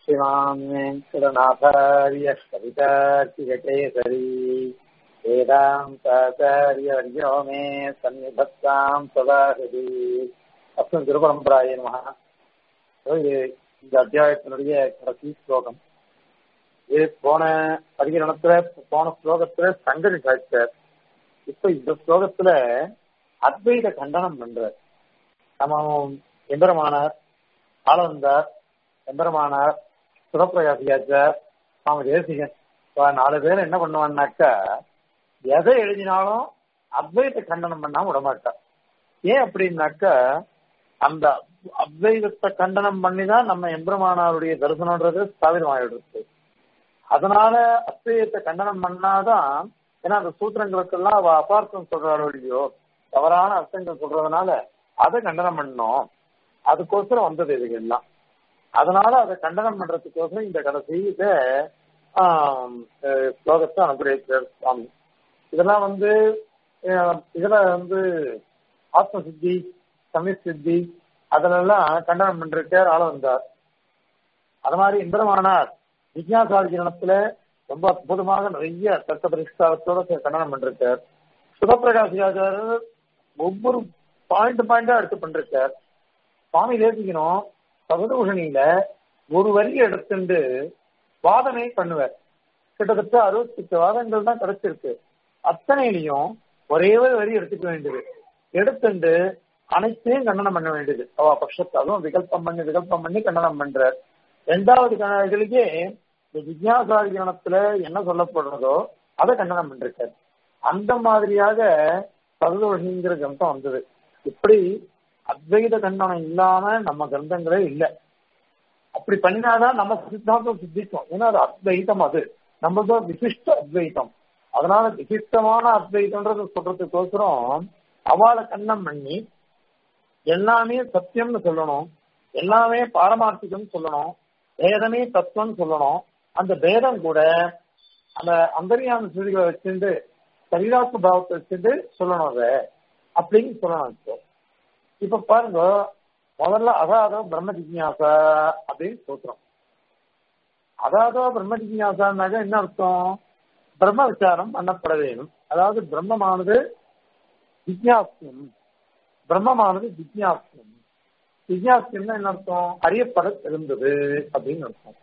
श्रीमान् वेङ्कटनाथार्य कवितार्किककेसरी वेदान्ताचार्यवर्यो मे सन्निधत्ताम् सदा हृदि அஸ்மன் திருபரம்பராய நமக இது இந்த அத்தியாயத்தினுடைய கடைசி ஸ்லோகம் இது போன அதிகரணத்துல போன ஸ்லோகத்துல சங்கரி சாய்ச்சார் இப்ப இந்த ஸ்லோகத்துல அத்வைத கண்டனம் பண்றார் நம்ம எம்பெருமானார் ஆளவந்தார் எம்பெருமானார் சுரப்பிரகாசியாச்சார் சுவாமி தேசிகன் நாலு பேர் என்ன பண்ணுவான்னாக்கா எதை எழுதினாலும் அத்வைத கண்டனம் பண்ணாம விடமாட்டார் ஏன் அப்படின்னாக்கா அந்த அத்வைதத்தை கண்டனம் பண்ணி தான் நம்ம எம்பெருமானாருடைய தரிசனம்ன்றது ஸ்தாபிதமாயிடுச்சு அதனால அத்வைதத்தை கண்டனம் பண்ணாதான் ஏன்னா அந்த சூத்திரங்களுக்கெல்லாம் அவ அபார்த்தம் சொல்றாளோ இல்லையோ தவறான அர்த்தங்கள் சொல்றதுனால அதை கண்டனம் பண்ணோம் அதுக்கோசரம் வந்தது இதுகெல்லாம் அதனால அதை கண்டனம் பண்றதுக்கோசரம் இந்த கடைசி இதை ஸ்லோகத்தை அனுகிரகிக்கிறார் சுவாமி இதெல்லாம் வந்து இதுல வந்து ஆத்ம சித்தி சமய சித்தி அதிலெல்லாம் கண்டனம் பண்ணிருக்கார் ஆள வந்தார் அது மாதிரி இந்திரமானார் விஜயாசாரிகரணத்துல ரொம்ப அற்புதமாக நிறைய தர்க்க பரிஷ்காரத்தோட கண்டனம் பண்ணிருக்கார் சுதப்பிரகாசியாச்சாரர் ஒவ்வொரு பாயிண்ட் பாயிண்டா எடுத்து பண்ணிருக்கார் சுவாமி தேசிக்கணும் சகதூஷணியில ஒரு வரியை எடுத்துட்டு வாதனை பண்ணுவார் கிட்டத்தட்ட அறுபத்தி எட்டு வாதங்கள் தான் கிடைச்சிருக்கு அத்தனையிலையும் ஒரே ஒரு வரி எடுத்துக்க வேண்டியது எடுத்துட்டு அனைத்தையும் கண்டனம் பண்ண வேண்டியது அவ பட்சத்தை அதுவும் விகல்பம் பண்ணி விகல்பம் பண்ணி கண்டனம் பண்றார் ரெண்டாவது இதுலயே இந்த ஜிக்யாசாரிகரணத்துல என்ன சொல்லப்படுறதோ அதை கண்டனம் பண்ணிருக்காரு அந்த மாதிரியாக சதுதோஷிங்கிற கிரந்தம் வந்தது இப்படி அத்வைத கண்டனம் இல்லாம நம்ம கிரந்தங்களே இல்லை அப்படி பண்ணினாதான் நம்ம சித்தாந்தம் சித்திக்கும் ஏன்னா அது அத்வைதம் அது நம்மளது விசிஷ்ட அத்வைதம் அதனால விசிஷ்டமான அத்வைதம்ன்றது சொல்றதுக்கோசரம் அவளை கண்ணம் பண்ணி எல்லாமே சத்தியம்னு சொல்லணும் எல்லாமே பாரமார்த்திகம் சொல்லணும் பேதமே தத்துவம்னு சொல்லணும் அந்த பேதம் கூட அந்த அந்தரியான சுருதிகளை வச்சுட்டு சரீராத்ம பாவத்தை வச்சுட்டு சொல்லணும் அதை அப்படின்னு சொல்லணும் இப்போ இப்ப பாருங்க முதல்ல அதாதோ பிரம்ம ஜிக்யாசா அப்படின்னு சொல்றோம் அதாதோ பிரம்ம ஜிக்யாசான்னாக்க என்ன அர்த்தம் பிரம்ம விசாரம் பண்ணப்பட வேணும் அதாவது பிரம்மமானது ஜிக்யாசியம் பிரம்மமானது ஜிக்யாசியம் ஜிக்யாசியம்னா என்ன அர்த்தம் அறியப்பட தெரிந்தது அப்படின்னு அர்த்தம்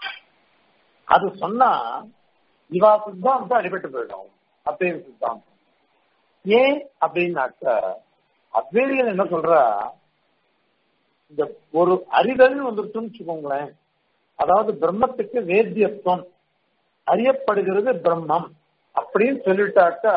அது சொன்னா இவா சித்தாந்தம் அடிபட்டு போயிடும் அத்வைத சித்தாந்தம் ஏன் அப்படின்னாக்க அத்வைதிகள் என்ன சொல்றா இந்த ஒரு அறிதல் வந்துருச்சுன்னு வச்சுக்கோங்களேன் அதாவது பிரம்மத்துக்கு வேத்தியத்துவம் அறியப்படுகிறது பிரம்மம் அப்படின்னு சொல்லிட்டாக்கா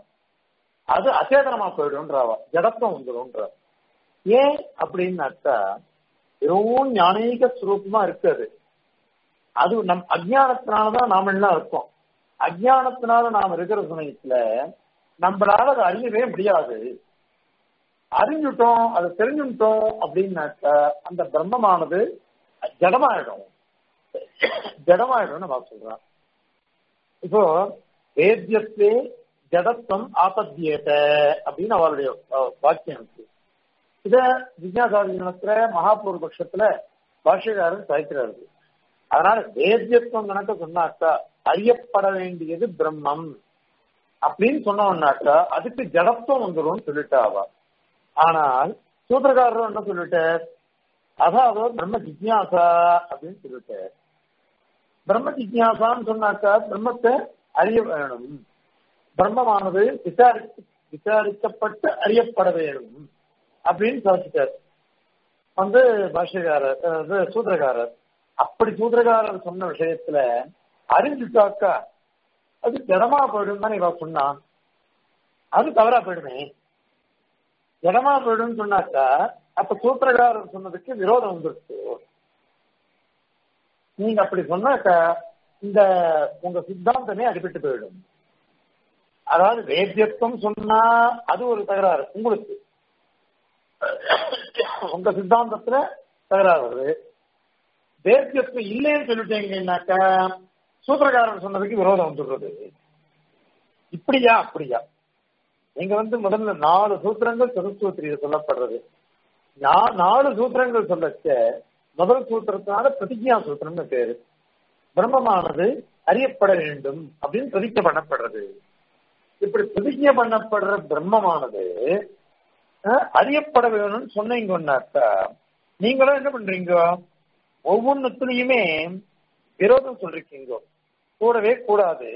அது அச்சேதனமா போயிடும்ன்றாவா ஜடத்துவம் வந்துடும்ன்ற ஏன் அப்படின்னாக்கா வெறும் ஞானீக சுரூபமா இருக்காது அது நம் அஜானத்தினாலதான் நாம எல்லாம் இருக்கோம் அஜானத்தினால நாம் இருக்கிற சமயத்துல நம்மளால அதை அறியவே முடியாது அறிஞ்சுட்டோம் அதை தெரிஞ்சுட்டோம் அப்படின்னாக்கா அந்த பிரம்மமானது ஜடமாயிடும் ஜடமாயிடும் நம்ம சொல்றான் இப்போ வேத்தியத்தே ஜடத்துவம் ஆபத்தியேட்ட அப்படின்னு அவருடைய வாக்கியம் இருக்கு இத விஜயாசாதினத்துல மகாபூர் பட்சத்துல பாஷ்யக்காரன் சாய்க்கிறாரு அதனால வேத்தியத்துவம் கணக்க சொன்னாக்கா அறியப்பட வேண்டியது பிரம்மம் அப்படின்னு சொன்னோம்னாக்கா அதுக்கு ஜடத்துவம் வந்துடும் சொல்லிட்டா அவ ஆனால் சூத்திரக்காரர் என்ன சொல்லிட்டார் அதாவது பிரம்ம ஜிக்யாசா அப்படின்னு சொல்லிட்டார் பிரம்ம ஜிக்யாசான்னு சொன்னாக்கா பிரம்மத்தை அறிய வேணும் பிரம்மமானது விசாரி விசாரிக்கப்பட்டு அறியப்பட வேண்டும் அப்படின்னு சாதிச்சிட்டார் வந்து பாஷ்யக்காரர் சூத்திரக்காரர் அப்படி சூத்திரக்காரர் சொன்ன விஷயத்துல அறிஞ்சுட்டாக்கா அது ஜடமா போயிடும் தானே இவ சொன்னான் அது தவறா போயிடுமே ஜடமா போயிடும் சொன்னாக்கா அப்ப சூத்திரக்காரர் சொன்னதுக்கு விரோதம் வந்துருச்சு நீங்க அப்படி சொன்னாக்கா இந்த உங்க சித்தாந்தமே அடிபட்டு போயிடும் அதாவது வேத்தியத்துவம் சொன்னா அது ஒரு தகராறு உங்களுக்கு உங்க சித்தாந்தத்துல தகராறு வருது வேத்தியத்துவம் இல்லைன்னு சொல்லிட்டீங்கன்னாக்கா சூத்திரக்காரன் சொன்னதுக்கு விரோதம் வந்துடுறது இப்படியா அப்படியா நீங்க வந்து முதல்ல நாலு சூத்திரங்கள் சதுஸ்தூத்திரியில் சொல்லப்படுறது நாலு சூத்திரங்கள் சொல்லச்ச முதல் சூத்திரத்தினால பிரதிஜா சூத்திரம்னு பேரு பிரம்மமானது அறியப்பட வேண்டும் அப்படின்னு பிரதிஜை பண்ணப்படுறது இப்படி பிரதிஜை பண்ணப்படுற பிரம்மமானது அஹ், அறியப்பட வேணும்னு சொன்னீங்கன்னாக்கா நீங்களும் என்ன பண்றீங்க ஒவ்வொன்றுத்துலயுமே விரோதம் சொல்றீங்க கூடவே கூடாது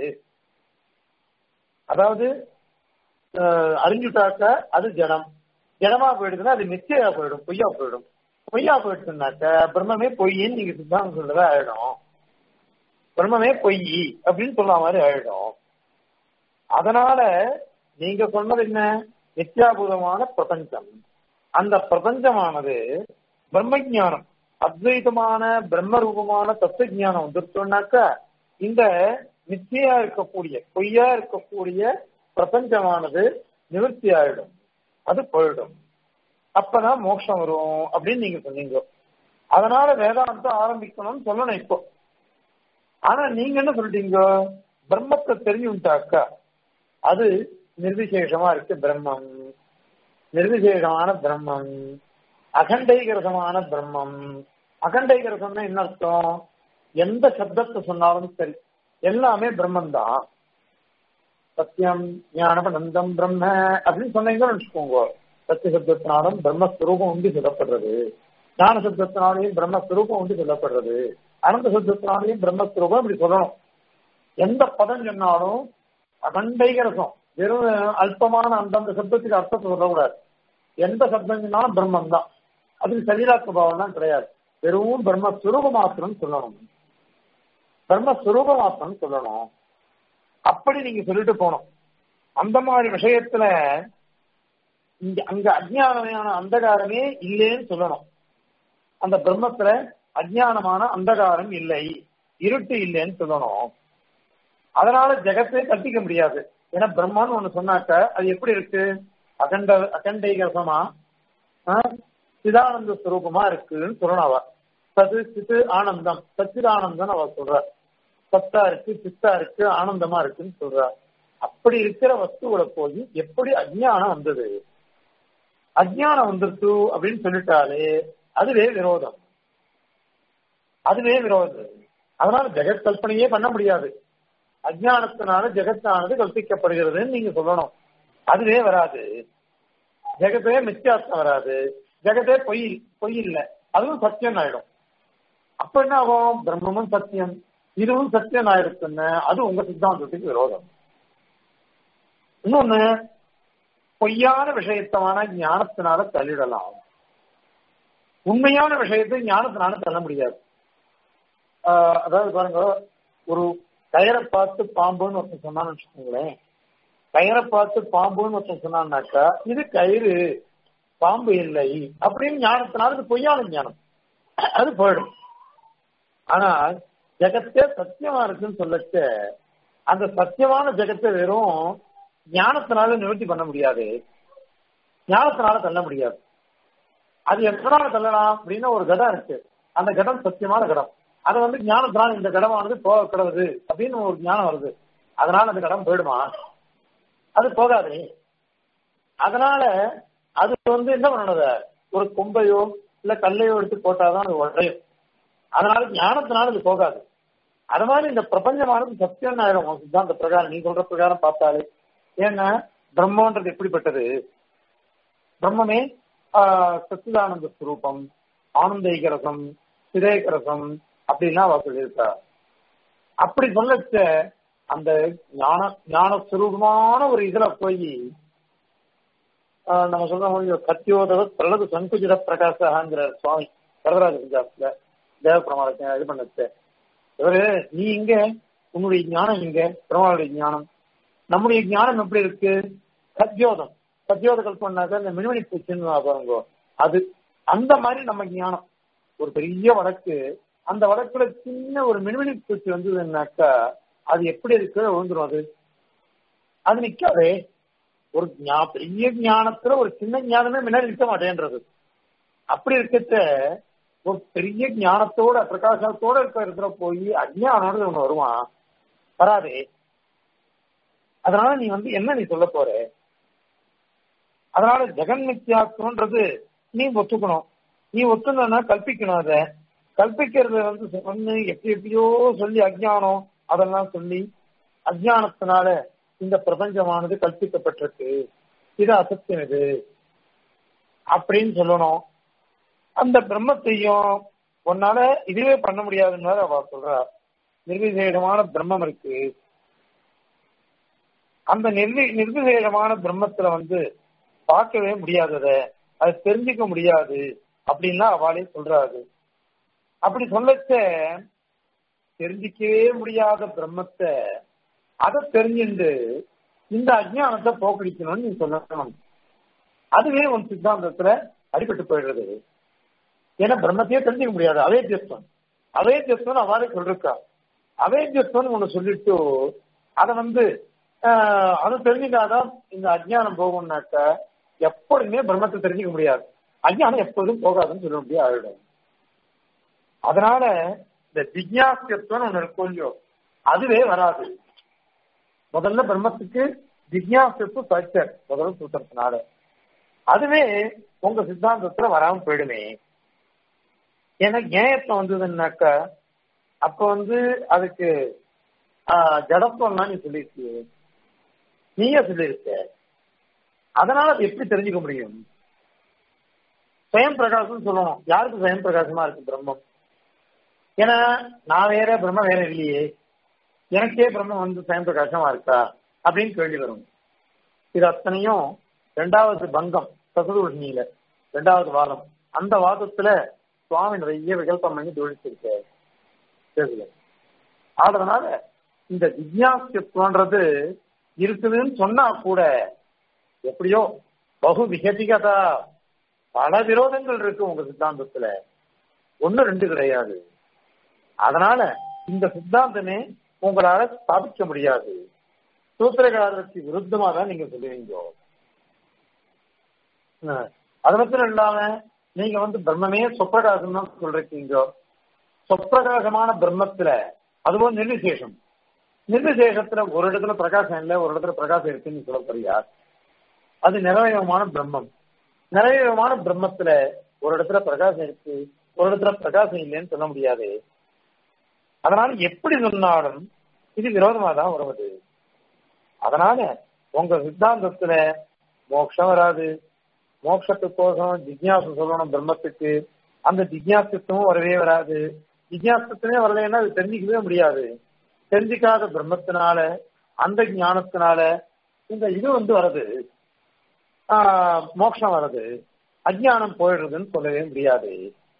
அதாவது அஹ், அறிஞ்சுட்டாக்க அது ஜடம் ஜடமா போயிடுதுன்னா அது மிச்சையா போயிடும் பொய்யா போயிடும் பொய்யா போயிடுச்சுனாக்க பிரம்மமே பொய்ன்னு நீங்க சித்தாந்தம் சொல்றதா ஆயிடும் பிரம்மமே பொய் அப்படின்னு சொல்ற மாதிரி ஆயிடும் அதனால நீங்க சொன்னது என்ன நித்யாபூதமான பிரபஞ்சம் அந்த பிரபஞ்சமானது பிரம்மஜானம் அத்வைதமான பிரம்ம ரூபமான தத்துவ ஞானம் வந்துருச்சோம்னாக்கா இந்த நிச்சயா இருக்கக்கூடிய பொய்யா இருக்கக்கூடிய பிரபஞ்சமானது நிவர்த்தி ஆயிடும் அது போயிடும் அப்பதான் மோட்சம் வரும் அப்படின்னு நீங்க சொன்னீங்க அதனால வேதாந்தம் ஆரம்பிக்கணும்னு சொல்லணும் இப்போ ஆனா நீங்க என்ன சொல்றீங்க பிரம்மத்தை தெரிஞ்சுட்டாக்கா அது நிர்விசேஷமா இருக்கு பிரம்மம் நிர்விசேஷமான பிரம்மம் அகண்டைகரசமான பிரம்மம் அகண்டைகரசம்னா என்ன அர்த்தம் எந்த சப்தத்தை சொன்னாலும் சரி எல்லாமே பிரம்மம் தான் சத்தியம் ஞானபனந்தம் பிரம்ம அப்படின்னு சொன்னீங்கன்னு வச்சுக்கோங்க சத்திய சப்தத்தினாலும் பிரம்மஸ்வரூபம் உண்டு சொல்லப்படுறது ஞான சப்தத்தினாலையும் பிரம்மஸ்வரூபம் உண்டு சொல்லப்படுறது அனந்த சப்தத்தினாலையும் பிரம்மஸ்வரூபம் இப்படி சொல்லணும் எந்த பதம் சொன்னாலும் அகண்டைகரசம் வெறும் அல்பமான அந்தந்த சப்தத்துக்கு அர்த்தத்தை சொல்லக்கூடாது எந்த சப்தம் சொன்னாலும் பிரம்மம் தான் அதுக்கு சரீராத்ம பாவம்லாம் கிடையாது வெறும் பிரம்மஸ்வரூப மாத்திரம் சொல்லணும் பிரம்மஸ்வரூப மாத்திரம் சொல்லணும் அப்படி நீங்க சொல்லிட்டு போனோம் அந்த மாதிரி விஷயத்துல இங்க அங்க அஜ்ஞானமான அந்தகாரமே இல்லைன்னு சொல்லணும் அந்த பிரம்மத்துல அஜ்ஞானமான அந்தகாரம் இல்லை இருட்டு இல்லைன்னு சொல்லணும் அதனால ஜெகத்தை கட்டிக்க முடியாது ஏன்னா பிரம்மான்னு ஒண்ணு சொன்னாக்க அது எப்படி இருக்கு அகண்ட அகண்டைகரசமா சிதானந்த ஸ்வரூபமா இருக்குன்னு சொல்லணும் அவ சது சித்து ஆனந்தம் சச்சிதானந்தம் அவ சொல்ற சத்தா இருக்கு சித்தா இருக்கு ஆனந்தமா இருக்குன்னு சொல்றா அப்படி இருக்கிற வஸ்துவோட போய் எப்படி அஜ்ஞானம் வந்தது அஜ்ஞானம் வந்துருச்சு அப்படின்னு சொல்லிட்டாலே அதுவே விரோதம் அதுவே விரோதம் அதனால ஜெகத் கல்பனையே பண்ண முடியாது அஜ்ஞானத்தினால ஜெகத்தானது கல்பிக்கப்படுகிறதுன்னு நீங்க சொல்லணும் அதுவே வராது ஜெகத்தே மித்தியாசம் வராது ஜெகத்தே பொய் பொய் இல்லை அதுவும் சத்தியம் ஆயிடும் அப்ப என்ன ஆகும் பிரம்மமும் சத்தியம் இதுவும் சத்தியம் ஆயிடுச்சுன்னு அது உங்க சித்தாந்தத்துக்கு விரோதம் இன்னொன்னு பொய்யான விஷயத்தமான ஞானத்தினால தள்ளிடலாம் உண்மையான விஷயத்தை ஞானத்தினால தள்ள முடியாது ஆஹ் அதாவது பாருங்க ஒரு கயரை பார்த்து பாம்புன்னு ஒருத்தன் சொன்னான்னு வச்சுக்கோங்களேன் கயரை பார்த்து பாம்புன்னு ஒருத்தன் சொன்னான்னாக்கா இது கயிறு பாம்பு இல்லை அப்படின்னு ஞானத்தினால இது பொய்யான ஞானம் அது போயிடும் ஆனா ஜெகத்தே சத்தியமா இருக்குன்னு சொல்லச்ச அந்த சத்தியமான ஜெகத்தை வெறும் ஞானத்தினால நிவர்த்தி பண்ண முடியாது ஞானத்தினால தள்ள முடியாது அது எதனால தள்ளலாம் அப்படின்னா ஒரு கடம் இருக்கு அந்த கடம் சத்தியமான கடம் அது வந்து ஞானத்தினால இந்த கடமானது போக கிடவுது அப்படின்னு ஒரு ஞானம் வருது அதனால அந்த கடம் போயிடுமா அது போகாது அதனால அது வந்து என்ன பண்ணணுத ஒரு கொம்பையோ இல்ல கல்லையோ எடுத்து போட்டாதான் அது உடையும் அதனால ஞானத்தினால அது போகாது அது மாதிரி இந்த பிரபஞ்சமானது சத்தியம் ஆயிடும் சித்தாந்த பிரகாரம் நீ சொல்ற பிரகாரம் பார்த்தாலே ஏன்னா பிரம்மன்றது எப்படிப்பட்டது பிரம்மமே சச்சிதானந்த ஸ்வரூபம் ஆனந்தீகரசம் சிதேகரசம் அப்படின்லாம் அவ சொல்லியிருக்கா அப்படி சொல்லச்ச அந்த ஞான ஞான சுரூபமான ஒரு இதுல போய் நம்ம சொல்ற கத்தியோதவ பிரலது சங்குஜித பிரகாசங்கிற சுவாமி வரதராஜ பஞ்சாப்ல தேவ பிரமாணத்தை இது பண்ணச்சு இவரு நீ இங்க உன்னுடைய ஞானம் இங்க பிரமாளுடைய ஞானம் நம்முடைய ஞானம் எப்படி இருக்கு சத்யோதம் சத்யோத கல்பனாக்க இந்த மின்வெளி பூச்சின்னு பாருங்க அது அந்த மாதிரி நம்ம ஞானம் ஒரு பெரிய வழக்கு அந்த வழக்குல சின்ன ஒரு மின்வெளி பூச்சி வந்ததுன்னாக்கா அது எப்படி இருக்கு விழுந்துரும் அது அது நிக்காதே ஒரு பெரிய ஞானத்துல ஒரு சின்ன ஞானமே முன்னாடி நிற்க மாட்டேன்றது அப்படி இருக்கச்ச ஒரு பெரிய ஞானத்தோட பிரகாசத்தோட இருக்க இருக்கிற போய் அஜ்ஞானோட ஒண்ணு வருவான் வராதே அதனால நீ வந்து என்ன நீ சொல்ல போற அதனால ஜெகன் மித்யாத்வன்றது நீ ஒத்துக்கணும் நீ ஒத்துனா கல்பிக்கணும் அத கல்பிக்கிறது வந்து சொன்னு எப்படி எப்படியோ சொல்லி அஜ்ஞானம் அதெல்லாம் சொல்லி அஜ்ஞானத்தினால இந்த பிரபஞ்சமானது கல்பிக்கப்பட்டிருக்கு இது அசத்தியம் இது அப்படின்னு சொல்லணும் அந்த பிரம்மத்தையும் உன்னால இதுவே பண்ண முடியாதுன்னு அவ சொல்றா நிர்விசேஷமான பிரம்மம் இருக்கு அந்த நிர்வி நிர்விசேஷமான பிரம்மத்துல வந்து பார்க்கவே முடியாதத அது தெரிஞ்சுக்க முடியாது அப்படின்லாம் அவளே சொல்றாரு அப்படி சொல்லச்ச தெரிஞ்சிக்கவே முடியாத பிரம்மத்தை அதை தெரிஞ்சுண்டு இந்த அஜ்ஞானத்தை போக்கடிக்கணும்னு நீ சொல்லணும் அதுவே உன் சித்தாந்தத்துல அடிபட்டு போயிடுறது ஏன்னா பிரம்மத்தையே தெரிஞ்சுக்க முடியாது அவேத்தியத்துவம் அவேத்தியத்துவம் அவ்வாறே சொல்லிருக்கா அவேத்தியத்துவம் ஒண்ணு சொல்லிட்டு அதை வந்து ஆஹ், அதை தெரிஞ்சுக்காதான் இந்த அஜ்ஞானம் போகும்னாக்க எப்பொழுதுமே பிரம்மத்தை தெரிஞ்சுக்க முடியாது அஜ்ஞானம் எப்போதும் போகாதுன்னு சொல்ல முடியாது ஆயிடும் அதனால இந்த ஜிக்யாசியத்துவம் ஒண்ணு இருக்கும் இல்லையோ அதுவே வராது முதல்ல பிரம்மத்துக்கு ஜிக்யாசியத்து சச்சர் முதல்ல சூத்திரத்தினால அதுவே உங்க சித்தாந்தத்துல வராம போயிடுமே ஏன்னா ஞாயத்துவம் வந்ததுன்னாக்க அப்ப வந்து அதுக்கு ஆஹ், ஜடத்துவம்லாம் நீ சொல்லியிருக்கிய நீயே சொல்லியிருக்க அதனால அது எப்படி தெரிஞ்சுக்க முடியும் சுயம் பிரகாசம் சொல்லணும் யாருக்கு சுயம் பிரகாசமா இருக்கு பிரம்மம் ஏன்னா நான் வேற பிரம்ம வேற இல்லையே எனக்கே பிரம்மம் வந்து சுயம் பிரகாசமா இருக்கா அப்படின்னு கேள்வி வரும் இது அத்தனையும் ரெண்டாவது பங்கம் சசுதூஷணியில ரெண்டாவது வாதம் அந்த வாதத்துல சுவாமி நிறைய விகல்பம் பண்ணி ஜோடிச்சிருக்காரு தெரியல அதனால இந்த ஜிக்யாசியத்துவன்றது இருக்குதுன்னு சொன்னா கூட எப்படியோ பகு விகதிகதா பல விரோதங்கள் இருக்கு உங்க சித்தாந்தத்துல ஒண்ணு ரெண்டு கிடையாது அதனால இந்த சித்தாந்தமே உங்களால ஸ்தாபிக்க முடியாது சூத்திரகாரருக்கு விருத்தமா தான் நீங்க சொல்லுவீங்க அஹ், அது மட்டும் இல்லாம நீங்க வந்து பிரம்மமே சொப்பிரகாசம் தான் சொல்றீங்க சொப்பிரகாசமான பிரம்மத்துல அதுவும் நிர்விசேஷம் நிர்விசேஷத்துல ஒரு இடத்துல பிரகாசம் இல்லை ஒரு இடத்துல பிரகாசம் இருக்குன்னு சொல்ல போறியா அது நிறைவயமான பிரம்மம் நிறைவயமான பிரம்மத்துல ஒரு இடத்துல பிரகாசம் இருக்கு ஒரு இடத்துல பிரகாசம் இல்லைன்னு சொல்ல முடியாது அதனால எப்படி சொன்னாலும் இது விரோதமா தான் வருவது அதனால உங்க சித்தாந்தத்துல மோட்சம் வராது மோட்சத்துக்கோசம் ஜிக்யாசு சொல்லணும் பிரம்மத்துக்கு அந்த ஜிக்யாசத்துவம் வரவே வராது ஜிக்யாசத்துவமே வரலைன்னா அது தெரிஞ்சிக்கவே முடியாது தெரிஞ்சிக்காத பிரம்மத்தினால அந்த ஞானத்தினால இந்த இது வந்து வருது ஆஹ், மோட்சம் வருது அஜ்ஞானம் போயிடுறதுன்னு சொல்லவே முடியாது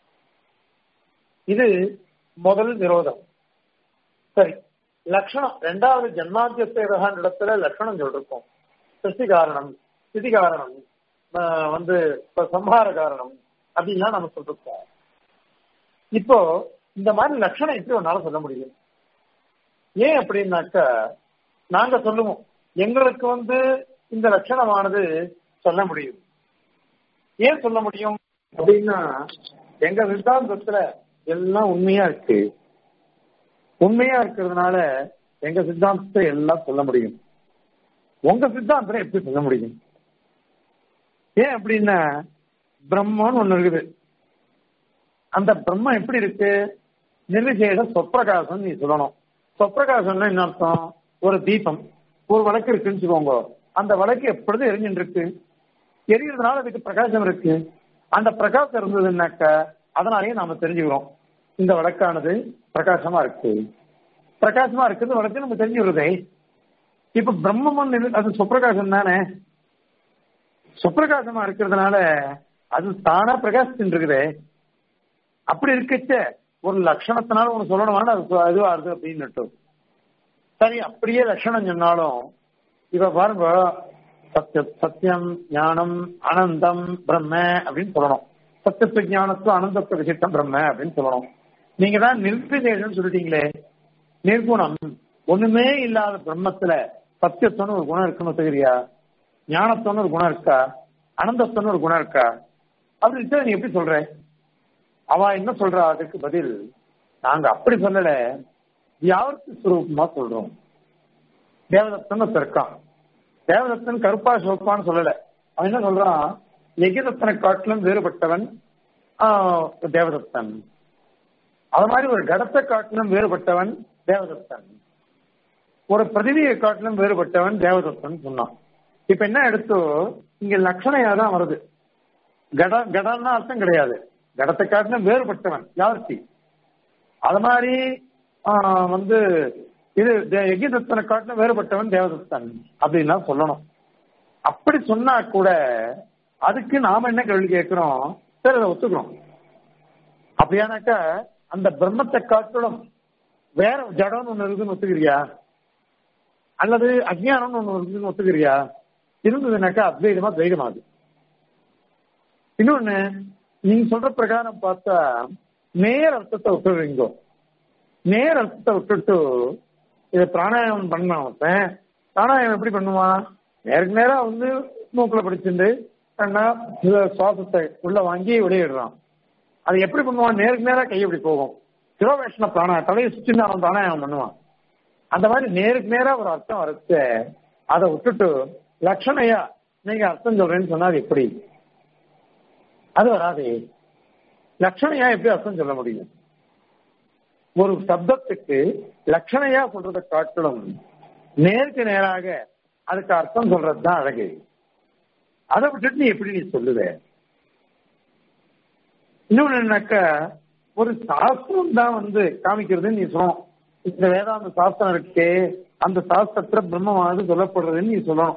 இது முதல் விரோதம் சரி லட்சணம் ரெண்டாவது ஜன்மாத்தியத்த இடத்துல லட்சணம் சொல்லிருக்கோம் சிருஷ்டி காரணம் ஸ்திதி காரணம் ஆஹ் வந்து இப்ப சம்ஹார காரணம் அப்படின்லாம் நம்ம சொல்லிருக்கோம் இப்போ இந்த மாதிரி லட்சணம் எப்படி ஒன்னால சொல்ல முடியும் ஏன் அப்படின்னாக்கா நாங்க சொல்லுவோம் எங்களுக்கு வந்து இந்த லட்சணமானது சொல்ல முடியும் ஏன் சொல்ல முடியும் அப்படின்னா எங்க சித்தாந்தத்துல எல்லாம் உண்மையா இருக்கு உண்மையா இருக்கிறதுனால எங்க சித்தாந்தத்தை எல்லாம் சொல்ல முடியும் உங்க சித்தாந்தத்தை எப்படி சொல்ல முடியும் ஏன் அப்படின்னா பிரம்மன்னு ஒண்ணு இருக்குது அந்த பிரம்மம் எப்படி இருக்கு நிர்விசேஷ சொப்பிரகாசம் நீ சொல்லணும் சொப்பிரகாசம்னா என்ன அர்த்தம் ஒரு தீபம் ஒரு வழக்கு இருக்குன்னு வச்சுக்கோங்க அந்த வழக்கு எப்பொழுதும் எரிஞ்சுட்டு இருக்கு எரியறதுனால அதுக்கு பிரகாசம் இருக்கு அந்த பிரகாசம் இருந்ததுன்னாக்க அதனாலேயே நாம தெரிஞ்சுக்கிறோம் இந்த வழக்கானது பிரகாசமா இருக்கு பிரகாசமா இருக்கிறது வழக்கு நம்ம தெரிஞ்சுக்கிறதே இப்ப பிரம்மம் அது சுப்பிரகாசம் தானே சுப்பிரகாசமா இருக்கிறதுனால அது தானா பிரகாசிச்சுட்டு இருக்குதே அப்படி இருக்கச்ச ஒரு லட்சணத்தினால ஒண்ணு சொல்லணும்னா அது இதுவா இருக்கு அப்படின்னு சரி அப்படியே லட்சணம் சொன்னாலும் இவ பாருங்க சத்திய சத்தியம் ஞானம் அனந்தம் பிரம்ம அப்படின்னு சொல்லணும் சத்தியத்து ஞானத்துவம் அனந்தத்துவ விசிட்டம் பிரம்ம அப்படின்னு சொல்லணும் நீங்க தான் நிர்விசேஷம் சொல்லிட்டீங்களே நிர்குணம் ஒண்ணுமே இல்லாத பிரம்மத்துல சத்தியத்துவம்னு ஒரு குணம் இருக்குன்னு தெரியா ஞானத்துவம்னு ஒரு குணம் இருக்கா அனந்தத்துவம்னு ஒரு குணம் இருக்கா அப்படின்னு நீ எப்படி சொல்ற அவ என்ன சொல்றா அதுக்கு பதில் நாங்க அப்படி சொல்லல வியாவர்த்தி சுரூபமா சொல்றோம் தேவதத்தன் ஒருத்தன் இருக்கான் தேவதத்தன் கருப்பா சிவப்பான்னு சொல்லல அவன் என்ன சொல்றான் எகிதத்தனை காட்டிலும் வேறுபட்டவன் ஆஹ், தேவதத்தன் அது மாதிரி ஒரு கடத்தை காட்டிலும் வேறுபட்டவன் தேவதத்தன் ஒரு பிரதிவியை காட்டிலும் வேறுபட்டவன் தேவதத்தன் சொன்னான் இப்ப என்ன எடுத்தோ இங்க லட்சணையா தான் வருது கட கடன்னா அர்த்தம் கிடையாது கடத்தை காட்டிலும் வேறுபட்டவன் யார்த்தி அது மாதிரி ஆஹ், வந்து இது தே- யஜ்யதத்தனை காட்டிலும் வேறுபட்டவன் தேவதத்தன் அப்படின்னா சொல்லணும் அப்படி சொன்னா கூட அதுக்கு நாம என்ன கேள்வி கேட்கிறோம் சரி அதை ஒத்துக்கிறோம் அப்படியானாக்கா அந்த பிரம்மத்தை காட்டிலும் வேற ஜடம்னு ஒண்ணு இருக்குன்னு ஒத்துக்கிறியா அல்லது அஜ்ஞானம்னு ஒண்ணு இருக்குன்னு ஒத்துக்கிறியா இருந்ததுனாக்கா அத்வைதமா துவைதமா அது இன்னொன்னு நீங்க சொல்ற பிரகாரம் பார்த்தா நேர் அர்த்தத்தை விட்டுடுறீங்க நேர் அர்த்தத்தை விட்டுட்டு இதை பிராணாயாமம் பண்ணான் ஒருத்தன் பிராணாயாமம் எப்படி பண்ணுவான் நேருக்கு நேரா வந்து மூக்குல பிடிச்சிட்டு கண்ணா இத சுவாசத்தை உள்ள வாங்கி வெளியிடுறான் அது எப்படி பண்ணுவான் நேருக்கு நேரா கை எப்படி போகும் சிரோவேஷன பிராணா தலையை சுற்றின்னு அவன் பிராணாயாமம் பண்ணுவான் அந்த மாதிரி நேருக்கு நேரா ஒரு அர்த்தம் வரச்ச அதை விட்டுட்டு லட்சணையா நீங்க அர்த்தம் சொல்றேன்னு சொன்னா அது எப்படி அது வராதே லட்சணையா எப்படி அர்த்தம் சொல்ல முடியும் ஒரு சப்தத்துக்கு லட்சணையா சொல்றதை காட்டிலும் நேருக்கு நேராக அதுக்கு அர்த்தம் சொல்றது தான் அழகு அதை விட்டுட்டு நீ எப்படி நீ சொல்லுவ இன்னொன்னு என்னன்னாக்கா ஒரு சாஸ்திரம் தான் வந்து காமிக்கிறதுன்னு நீ சொல்லணும் இந்த வேதாந்த சாஸ்திரம் இருக்கே அந்த சாஸ்திரத்துல பிரம்மமானது சொல்லப்படுறதுன்னு நீ சொல்லணும்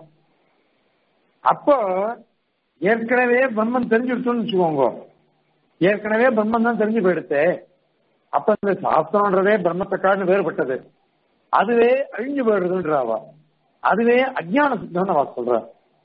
அப்போ ஏற்கனவே பிரம்மன் தெரிஞ்சுடுச்சோன்னு வச்சுக்கோங்க ஏற்கனவே பிரம்மன் தான் தெரிஞ்சு போயிடுச்சு அப்ப இந்த சாஸ்திரம்ன்றதே பிரம்மத்தை காட்டு வேறுபட்டது அதுவே அழிஞ்சு போயிடுதுன்றாவா அதுவே அஜ்ஞான சித்தம்னு அவ சொல்ற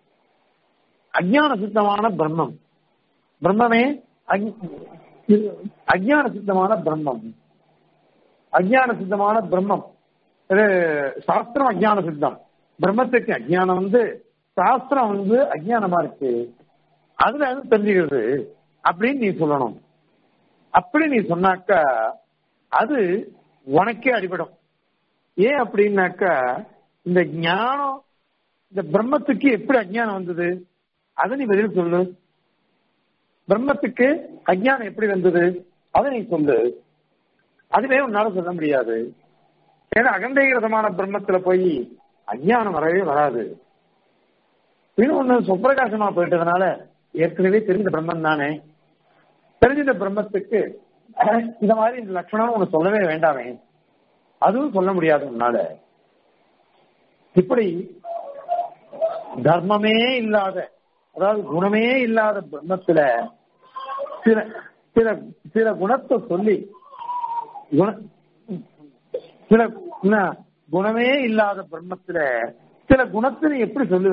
அஜ்ஞான சித்தமான பிரம்மம் பிரம்மமே அஜ்- அஜ்ஞான சித்தமான பிரம்மம் அஜ்ஞான சித்தமான பிரம்மம் இது சாஸ்திரம் அஜ்ஞான சித்தம் பிரம்மத்துக்கு அஜ்ஞானம் வந்து சாஸ்திரம் வந்து அஜ்ஞானமா இருக்கு அதுல வந்து தெரிஞ்சுக்கிறது அப்படின்னு நீ சொல்லணும் அப்படி நீ சொன்னாக்கா அது உனக்கே அடிபடும் ஏன் அப்படின்னாக்கா இந்த ஞானம் இந்த பிரம்மத்துக்கு எப்படி அஜ்ஞானம் வந்தது அதை நீ பதில் சொல்லு பிரம்மத்துக்கு அஜ்ஞானம் எப்படி வந்தது அதை நீ சொல்லு அதுவே உன்னால சொல்ல முடியாது ஏன்னா அகண்டீகிரதமான பிரம்மத்துல போய் அஜ்ஞானம் வரவே வராது இன்னொன்னு சுப்பிரகாசமா போயிட்டதுனால ஏற்கனவே தெரிந்த பிரம்மன் தானே தெரிஞ்ச பிரம்மத்துக்கு அஹ், இந்த மாதிரி இந்த லட்சணம் உனக்கு சொல்லவே வேண்டாமே அதுவும் சொல்ல முடியாது உன்னால இப்படி தர்மமே இல்லாத அதாவது குணமே இல்லாத பிரம்மத்துல சில சில சில குணத்தை சொல்லி குண சில என்ன, குணமே இல்லாத பிரம்மத்துல சில குணத்தை நீ எப்படி சொல்லுவ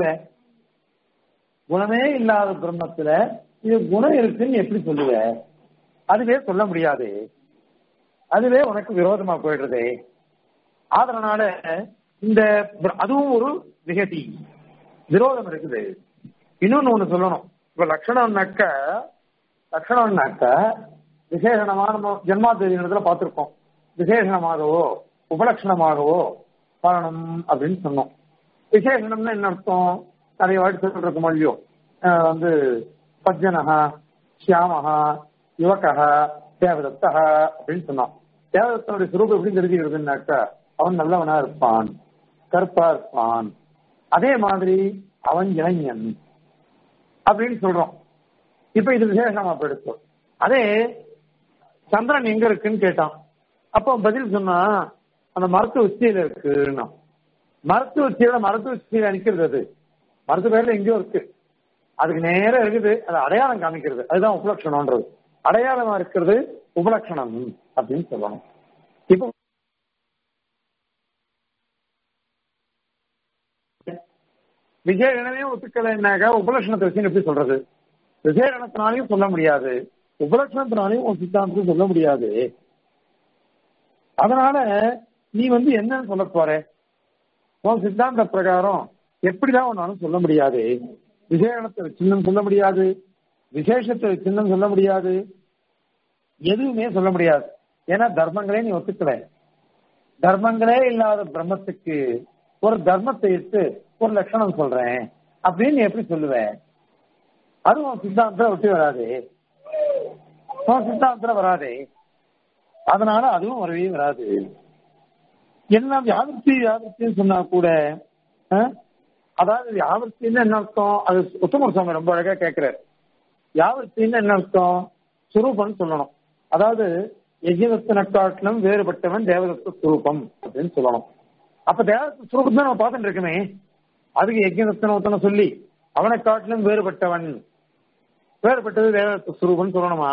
குணமே இல்லாத பிரம்மத்துல இது குணம் இருக்குன்னு எப்படி சொல்லுவ அதுவே சொல்ல முடியாது அதுவே உனக்கு விரோதமா போயிடுறதே அதனால இந்த பிர- அதுவும் ஒரு விகதி விரோதம் இருக்குது இன்னொன்னு ஒண்ணு சொல்லணும் இப்ப லட்சணம்னாக்க லட்சணம்னாக்க விசேஷணமான நம்ம ஜென்மாத்திரி இடத்துல பார்த்திருக்கோம் விசேஷணமாகவோ உபலட்சணமாகவோ பலனம் அப்படின்னு சொன்னோம் விசேஷணம்னா என்ன அர்த்தம் நிறைய வாட்டி சொல்லிருக்கோம் இல்லையோ அஹ் வந்து சஜ்ஜனஹா சியாமஹா யுவகா தேவதத்தா அப்படின்னு சொன்னான் தேவதத்தனுடைய சுரூபம் எப்படி தெரிஞ்சுக்கிறதுனாக்கா அவன் நல்லவனா இருப்பான் கருப்பா இருப்பான் அதே மாதிரி அவன் இளைஞன் அப்படின்னு சொல்றோம் இப்ப இது விசேஷமா போயிடுச்சு அதே சந்திரன் எங்க இருக்குன்னு கேட்டான் அப்போ பதில் சொன்னா அந்த மருத்துவ உச்சியில இருக்குன்னா மருத்துவ உச்சியோட மருத்துவ உச்சியில நிக்கிறது அது மருத்துவ பேர்ல எங்கேயோ இருக்கு அதுக்கு நேரம் இருக்குது அது அடையாளம் காமிக்கிறது அதுதான் உபலட்சணம்ன்றது அடையாளமா இருக்கிறது உபலட்சணம் அப்படின்னு சொல்லணும் இப்போ விஜயகணமே ஒத்துக்கலைன்னாக்கா உபலட்சணத்தை வச்சு எப்படி சொல்றது விஜயகணத்தினாலையும் சொல்ல முடியாது உபலட்சணத்தினாலையும் உன் சித்தாந்தத்தையும் சொல்ல முடியாது அதனால நீ வந்து என்னன்னு சொல்ல போற உன் சித்தாந்த பிரகாரம் எப்படிதான் உன்னாலும் சொல்ல முடியாது விசேஷத்தை வச்சுன்னு சொல்ல முடியாது விசேஷத்தை வச்சுன்னு சொல்ல முடியாது எதுவுமே சொல்ல முடியாது ஏன்னா தர்மங்களே நீ ஒத்துக்கல தர்மங்களே இல்லாத பிரம்மத்துக்கு ஒரு தர்மத்தை இட்டு ஒரு லட்சணம் சொல்றேன் அப்படின்னு நீ எப்படி சொல்லுவ அது உன் சித்தாந்தத்துல ஒட்டி வராது உன் சித்தாந்தத்துல வராதே அதனால அதுவும் வரவே வராது என்ன வியாபர்த்தி வியாபர்த்தின்னு சொன்னா கூட அஹ், அதாவது வியாபர்த்தின்னு என்ன அர்த்தம் அது உத்தமர் சுவாமி ரொம்ப அழகா கேட்கிறாரு வியாபர்த்தின்னு என்ன அர்த்தம் சுரூபம்னு சொல்லணும் அதாவது எஜிதத்தின காட்டிலும் வேறுபட்டவன் தேவதத்த சுரூபம் அப்படின்னு சொல்லணும் அப்ப தேவதத்த சுரூபம் தான் நம்ம பார்த்துட்டு இருக்கமே அதுக்கு யஜ்யதத்தன ஒருத்தனை சொல்லி அவனை காட்டிலும் வேறுபட்டவன் வேறுபட்டது தேவதத்த சுரூபம் சொல்லணுமா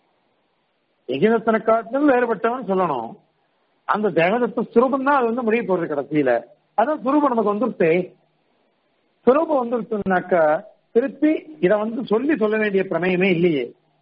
யஜ்யதத்தனை காட்டிலும் வேறுபட்டவன் சொல்லணும் அந்த தேவதத்த சுரூபம் தான் அது வந்து முடிய போறது கடைசியில அதான் சுரூபம் நமக்கு வந்துருச்சே சுரூபம் வந்துருச்சுனாக்கா திருப்பி இத வந்து சொல்லி சொல்ல வேண்டிய பிரமேயமே இல்லையே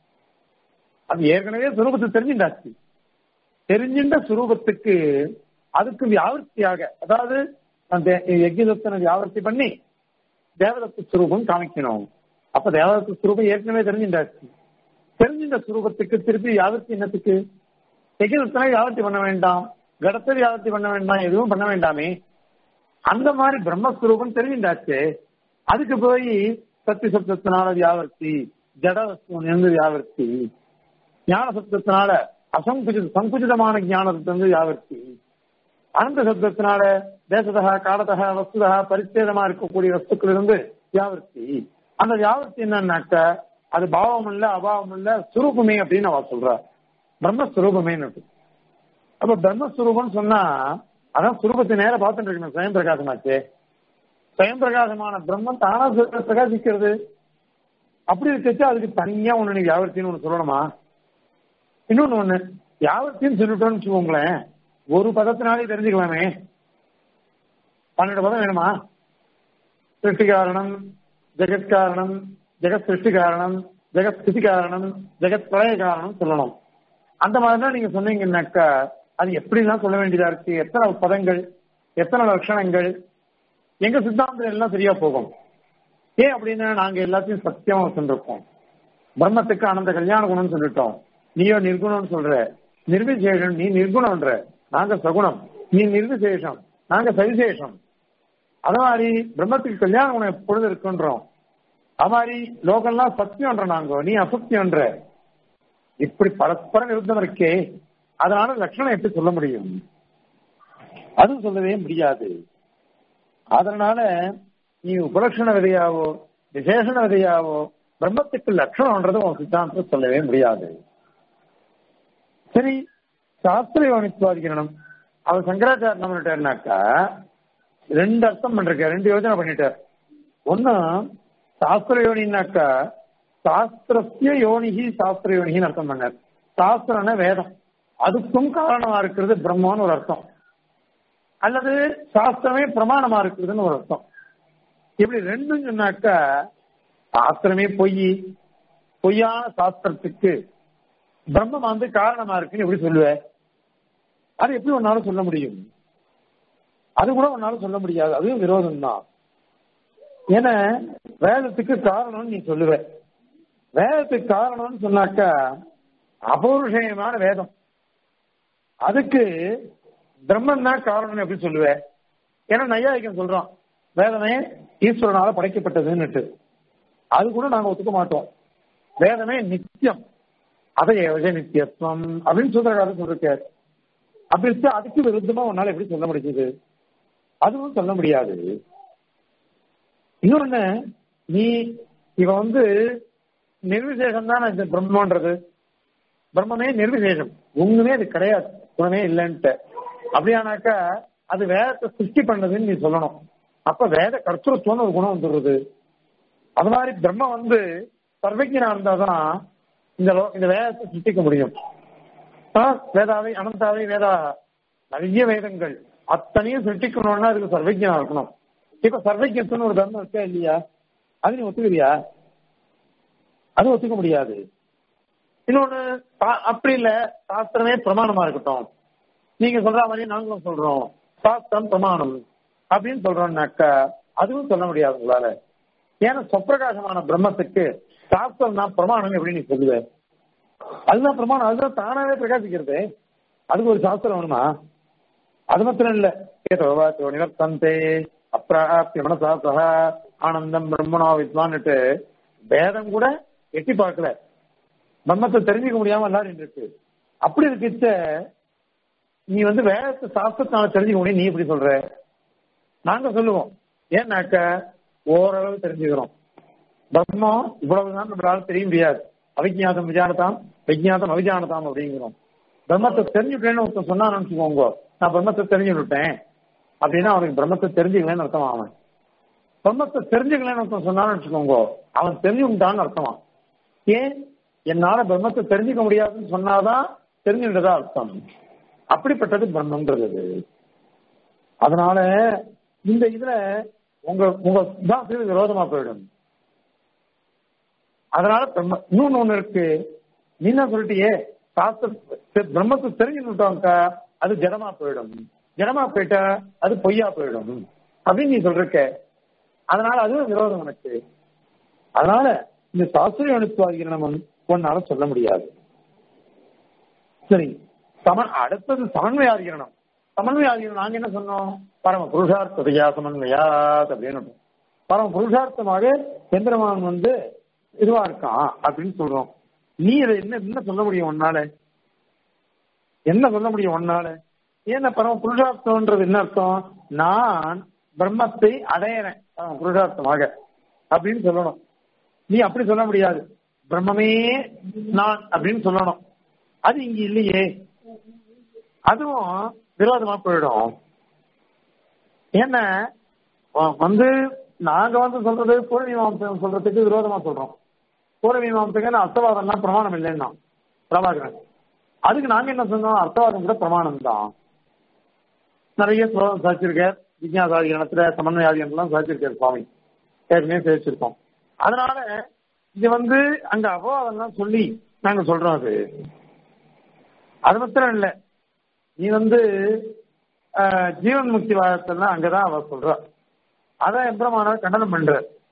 அது ஏற்கனவே சுரூபத்தை தெரிஞ்சுட்டாச்சு தெரிஞ்சின்ற சுரூபத்துக்கு அதுக்கு வியாவர்த்தியாக அதாவது அந்த யஜ்யதத்தனை வியாவர்த்தி பண்ணி தேவதத்த சுரூபம் காமிக்கணும் அப்ப தேவதத்த சுரூபம் ஏற்கனவே தெரிஞ்சுட்டாச்சு தெரிஞ்சின்ற சுரூபத்துக்கு திருப்பி வியாவர்த்தி என்னத்துக்கு யஜ்யதத்தனை வியாவர்த்தி பண்ண வேண்டாம் கடத்தை வியாவர்த்தி பண்ண வேண்டாம் எதுவும் பண்ண வேண்டாமே அந்த மாதிரி பிரம்மஸ்வரூபம் தெரிஞ்சுட்டாச்சு அதுக்கு போய் சக்தி சப்தத்தினால வியாவர்த்தி ஜட வஸ்து வியாவர்த்தி ஞான சப்தத்தினால அசங்குஜித சங்குஜிதமான ஞானத்தை வந்து வியாவர்த்தி அனந்த சப்தத்தினால தேசதா காலதா வஸ்துதா பரிச்சேதமா இருக்கக்கூடிய வஸ்துக்கள் இருந்து வியாவர்த்தி அந்த வியாவர்த்தி என்னன்னாக்க அது பாவம் இல்ல அபாவம் இல்ல சுரூபமே அப்படின்னு அவ சொல்றா பிரம்மஸ்வரூபமே அப்ப பிரம்மஸ்வரூபம் சொன்னா அதான் சுரூபத்தை நேரம் பார்த்துட்டு இருக்கணும் சுயம் பிரகாசமாச்சு சுயம் பிரகாசமான பிரம்மம் தானா பிரகாசிக்கிறது அப்படி இருக்கச்சு அதுக்கு தனியா ஒண்ணு நீ வியாபர்த்தின்னு ஒண்ணு சொல்லணுமா இன்னொன்னு ஒண்ணு வியாபர்த்தின்னு சொல்லிட்டோம்னு வச்சுக்கோங்களேன் ஒரு பதத்தினாலே தெரிஞ்சுக்கலாமே பன்னெண்டு பதம் வேணுமா சிருஷ்டி காரணம் ஜெகத் காரணம் ஜெகத் சிருஷ்டி காரணம் ஜெகத் ஸ்திதி காரணம் ஜெகத் பிரளய காரணம் சொல்லணும் அந்த மாதிரிதான் நீங்க சொன்னீங்கன்னாக்கா அது எப்படிலாம் சொல்ல வேண்டியதா இருக்கு எத்தனை பதங்கள் எத்தனை லட்சணங்கள் எங்க சித்தாந்தம் எல்லாம் சரியா போகும் ஏன் அப்படின்னா நாங்க எல்லாத்தையும் சத்தியமா சொல்லிருக்கோம் பிரம்மத்துக்கு அனந்த கல்யாண குணம்னு சொல்லிட்டோம் நீயோ நிர்குணம்னு சொல்ற நிர்விசேஷம் நீ நிர்குணம்ன்ற நாங்க சகுணம் நீ நிர்விசேஷம் நாங்க சவிசேஷம் அது மாதிரி பிரம்மத்துக்கு கல்யாண குணம் எப்பொழுது இருக்குன்றோம் அது மாதிரி லோகம்லாம் சத்தியம்ன்ற நாங்க நீ அசத்தியம்ன்ற இப்படி பரஸ்பர விருத்தம் இருக்கே அதனால லட்சணம் எப்படி சொல்ல முடியும் அதுவும் சொல்லவே முடியாது அதனால நீ உபலட்சண விதையாவோ விசேஷண விதையாவோ பிரம்மத்துக்கு லட்சணம்ன்றது உன் சித்தாந்தம் சொல்லவே முடியாது சரி சாஸ்திர யோனித்வாதிகரணம் அவர் சங்கராச்சாரம் என்ன பண்ணிட்டாருனாக்கா ரெண்டு அர்த்தம் பண்ணிருக்காரு ரெண்டு யோஜனை பண்ணிட்டார் ஒன்னு சாஸ்திர யோனின்னாக்கா சாஸ்திரத்திய யோனிகி சாஸ்திர யோனிகின்னு அர்த்தம் பண்ணார் சாஸ்திரம்னா வேதம் அதுக்கும் காரணமா இருக்கிறது பிரம்மான்னு ஒரு அர்த்தம் அல்லது சாஸ்திரமே பிரமாணமா இருக்கிறதுன்னு ஒரு அர்த்தம் இப்படி ரெண்டும் சொன்னாக்கா சாஸ்திரமே பொய் பொய்யான சாஸ்திரத்துக்கு பிரம்மம் வந்து காரணமா இருக்குன்னு எப்படி சொல்லுவ அது எப்படி ஒன்னால சொல்ல முடியும் அது கூட ஒன்னால சொல்ல முடியாது அதுவும் விரோதம் தான் ஏன்னா வேதத்துக்கு காரணம்னு நீ சொல்லுவ வேதத்துக்கு காரணம்னு சொன்னாக்கா அபௌருஷயமான வேதம் அதுக்கு பிரம்மன் தான் காரணம் எப்படி சொல்லுவேன் ஏன்னா நையாயிக்கம் சொல்றான் வேதமே ஈஸ்வரனால படைக்கப்பட்டதுன்னுட்டு அது கூட நாங்க ஒத்துக்க மாட்டோம் வேதமே நித்தியம் அதை எவஜ நித்தியத்துவம் அப்படின்னு சூத்திரக்காரர் சொல்லிருக்காரு அப்படி இருக்கு அதுக்கு விருத்தமா உன்னால எப்படி சொல்ல முடியுது அதுவும் சொல்ல முடியாது இன்னொன்னு நீ இவ வந்து நிர்விசேஷம் தான் இந்த பிரம்மன்றது பிரம்மமே நிர்விசேஷம் ஒண்ணுமே அது கிடையாது குணமே இல்லைன்ட்டு அப்படியானாக்கா அது வேதத்தை சிருஷ்டி பண்ணதுன்னு நீ சொல்லணும் அப்ப வேத கர்த்தத்துவம்னு ஒரு குணம் வந்துடுறது அது மாதிரி பிரம்ம வந்து சர்வஜனா இருந்தாதான் இந்த லோ- இந்த வேதத்தை சிருஷ்டிக்க முடியும் ஆ, வேதாவை அனந்தாவை வேதா நிறைய வேதங்கள் அத்தனையும் சிருஷ்டிக்கணும்னா அதுக்கு சர்வஜனா இருக்கணும் இப்ப சர்வஜத்துவம்னு ஒரு தர்மம் இருக்கா இல்லையா அது நீ ஒத்துக்கிறியா அது ஒத்துக்க முடியாது இன்னொன்னு சா- அப்படி இல்ல சாஸ்திரமே பிரமாணமா இருக்கட்டும் நீங்க சொல்ற மாதிரி நாங்களும் சொல்றோம் சாஸ்திரம் பிரமாணம் அப்படின்னு சொல்றோம்னாக்கா அதுவும் சொல்ல முடியாது உங்களால ஏன்னா சொப்பிரகாசமான பிரம்மத்துக்கு சாஸ்திரம் தான் பிரமாணம் எப்படி நீ சொல்லுவ அதுதான் பிரமாணம் அதுதான் தானாவே பிரகாசிக்கிறது அதுக்கு ஒரு சாஸ்திரம் வேணுமா அது மாத்திரம் இல்ல ஏதோ நிவர்த்தந்தே அப்பிராப்தி மனசா சக ஆனந்தம் பிரம்மணோ வித்வான்னுட்டு வேதம் கூட எட்டி பார்க்கல பிரம்மத்தை தெரிஞ்சுக்க முடியாம எல்லாரும் இருக்கு அப்படி இருக்கிச்ச நீ வந்து வேதத்தை சாஸ்திரத்தால தெரிஞ்சுக்க முடியும் நீ இப்படி சொல்ற நாங்க சொல்லுவோம் ஏன்னாக்க ஓரளவு தெரிஞ்சுக்கிறோம் பிரம்மம் இவ்வளவுதான் நம்மளால தெரிய முடியாது அவிஜாதம் விஜானதாம் விஜாதம் அவிஜானதாம் அப்படிங்கிறோம் பிரம்மத்தை தெரிஞ்சுட்டேன்னு ஒருத்தன் சொன்னான்னு வச்சுக்கோங்க நான் பிரம்மத்தை தெரிஞ்சுக்கிட்டேன் அப்படின்னா அவனுக்கு பிரம்மத்தை தெரிஞ்சுக்கலன்னு அர்த்தம் அவன் பிரம்மத்தை தெரிஞ்சுக்கலன்னு ஒருத்தன் சொன்னான்னு வச்சுக்கோங்க அவன் தெரிஞ்சுக்கிட்டான்னு அர்த்தமா ஏன் என்னால பிரம்மத்தை தெரிஞ்சுக்க முடியாதுன்னு சொன்னாதான் தெரிஞ்சுக்கிட்டதா அர்த்தம் அப்படிப்பட்டது பிரம்மன்றது அதனால இந்த இதுல உங்க உங்க சித்தாந்தத்துக்கு விரோதமா போயிடும் அதனால பிரம்ம இன்னொன்னு ஒண்ணு இருக்கு நீ என்ன சொல்லிட்டியே சாஸ்திர பிரம்மத்தை தெரிஞ்சுக்கிட்டோம்க்கா அது ஜடமா போயிடும் ஜடமா போயிட்டா அது பொய்யா போயிடும் அப்படின்னு நீ சொல்றக்க அதனால அதுவும் விரோதம் எனக்கு அதனால இந்த சாஸ்திரிய அனுத்துவாதிகளை ஒன்னால சொல்ல முடியாது சரி சமன் அடுத்தது சமன்வயாதிகரணம் சமன்வயாதிகரணம் நாங்க என்ன சொன்னோம் பரம புருஷார்த்ததையா சமன்வயாத் அப்படின்னு பரம புருஷார்த்தமாக சந்திரமான் வந்து இதுவா இருக்கான் அப்படின்னு சொல்றோம் நீ இதை என்ன என்ன சொல்ல முடியும் உன்னால என்ன சொல்ல முடியும் உன்னால ஏன்னா பரம புருஷார்த்தம்ன்றது என்ன அர்த்தம் நான் பிரம்மத்தை அடையிறேன் பரம புருஷார்த்தமாக அப்படின்னு சொல்லணும் நீ அப்படி சொல்ல முடியாது பிரம்மமே நான் அப்படின்னு சொல்லணும் அது இங்க இல்லையே அதுவும் விரோதமா போயிடும் ஏன்னா வந்து நாங்க வந்து சொல்றது பூர்வீமாம்சம் சொல்றதுக்கு விரோதமா சொல்றோம் பூர்வீமாம்சங்க அர்த்தவாதம்லாம் பிரமாணம் இல்லைன்னா பிரபாகரன் அதுக்கு நாங்க என்ன சொன்னோம் அர்த்தவாதம் கூட பிரமாணம் தான் நிறைய ஸ்லோகம் சாதிச்சிருக்கார் விஜயாசாதிகரணத்துல சமன்வயாதிகரணம் சாதிச்சிருக்கார் சுவாமி ஏற்கனவே பேசியிருக்கோம் அதனால இது வந்து அங்க அபவாதம்லாம் சொல்லி நாங்க சொல்றோம் அது அது மாத்திரம் இல்ல நீ வந்து ஜீவன் முக்தி வாதத்தெல்லாம் அங்கதான் அவ சொல்ற அதான் எம்பிரமானவர் கண்டனம் பண்ற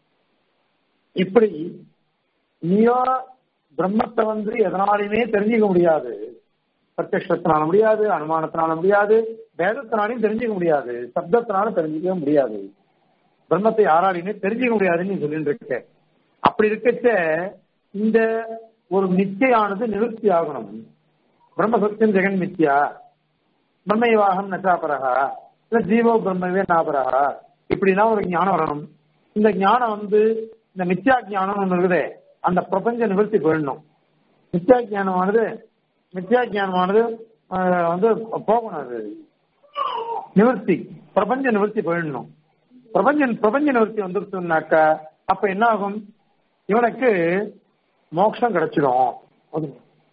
இப்படி நீயோ பிரம்மத்தை வந்து எதனாலையுமே தெரிஞ்சுக்க முடியாது பிரத்யத்தினால முடியாது அனுமானத்தினால முடியாது வேதத்தினாலையும் தெரிஞ்சுக்க முடியாது சப்தத்தினாலும் தெரிஞ்சுக்க முடியாது பிரம்மத்தை யாராலையுமே தெரிஞ்சுக்க முடியாதுன்னு நீ சொல்லிட்டு இருக்க அப்படி இருக்கச்ச இந்த ஒரு நிச்சயானது நிவர்த்தி ஆகணும் பிரம்ம சத்தியம் ஜெகன் மித்யா பிரம்மைவாகம் நச்சாபரகா இல்ல ஜீவோ பிரம்மவே நாபரகா இப்படிலாம் ஒரு ஞானம் வரணும் இந்த ஞானம் வந்து இந்த மித்யா ஞானம் ஒன்று இருக்குதே அந்த பிரபஞ்ச நிவர்த்தி போயிடணும் மித்யா ஜானமானது மித்யா ஜானமானது வந்து போகணும் அது நிவர்த்தி பிரபஞ்ச நிவர்த்தி போயிடணும் பிரபஞ்ச பிரபஞ்ச நிவர்த்தி வந்துருச்சுனாக்கா அப்ப என்ன ஆகும் இவனுக்கு மோட்சம் கிடைச்சிடும்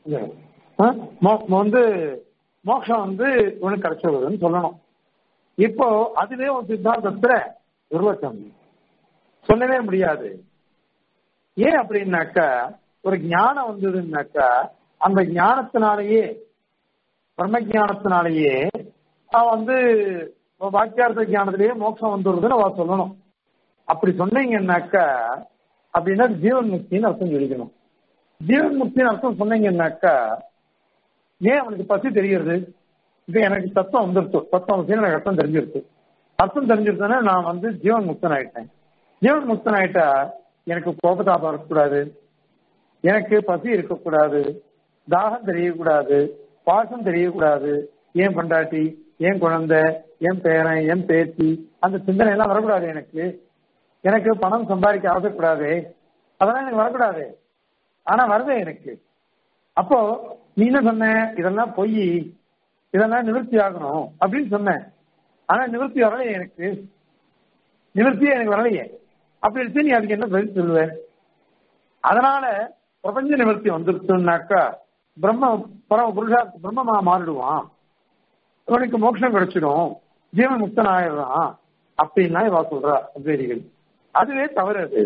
வந்து மோட்சம் வந்து இவனுக்கு கிடைச்சிடுதுன்னு சொல்லணும் இப்போ அதுவே ஒரு சித்தாந்தத்துல துர்வச்சம் சொல்லவே முடியாது ஏன் அப்படின்னாக்கா ஒரு ஞானம் வந்ததுன்னாக்கா அந்த ஞானத்தினாலேயே பிரம்ம ஜானத்தினாலேயே அவன் வந்து வாக்கியார்த்த ஜானத்திலேயே மோட்சம் வந்துடுதுன்னு அவ சொல்லணும் அப்படி சொன்னீங்கன்னாக்கா அப்படின்னா ஜீவன் முக்தின்னு அர்த்தம் சொல்லிக்கணும் ஜீவன் முக்தின்னு அர்த்தம் சொன்னீங்கன்னாக்கா ஏன் அவனுக்கு பசி தெரிகிறது இப்ப எனக்கு தத்துவம் வந்துருச்சு தத்துவம் எனக்கு அர்த்தம் தெரிஞ்சிருச்சு அர்த்தம் தெரிஞ்சிருச்சுன்னா நான் வந்து ஜீவன் முக்தன் ஆயிட்டேன் ஜீவன் முக்தன் ஆயிட்டா எனக்கு கோபதாபம் இருக்கக்கூடாது எனக்கு பசி இருக்கக்கூடாது தாகம் தெரியக்கூடாது பாசம் தெரியக்கூடாது ஏன் பண்டாட்டி ஏன் குழந்தை என் பேரன் என் பேத்தி அந்த சிந்தனை எல்லாம் வரக்கூடாது எனக்கு எனக்கு பணம் சம்பாதிக்க ஆசைக்கூடாது அதெல்லாம் எனக்கு வரக்கூடாது ஆனா வருதே எனக்கு அப்போ நீ என்ன சொன்ன இதெல்லாம் பொய் இதெல்லாம் நிவர்த்தி ஆகணும் அப்படின்னு சொன்னேன் ஆனா நிவர்த்தி வரலையே எனக்கு நிவர்த்தியே எனக்கு வரலையே அப்படி இருக்கு நீ அதுக்கு என்ன பதில் சொல்லுவ அதனால பிரபஞ்ச நிவர்த்தி வந்துருச்சுனாக்கா பிரம்ம பரம புருஷா பிரம்மமா மாறிடுவான் இவனுக்கு மோட்சம் கிடைச்சிடும் ஜீவன் முக்தன் ஆயிடுறான் அப்படின்லாம் இவா சொல்றா அத்வைதிகள் அதுவே தவறு அது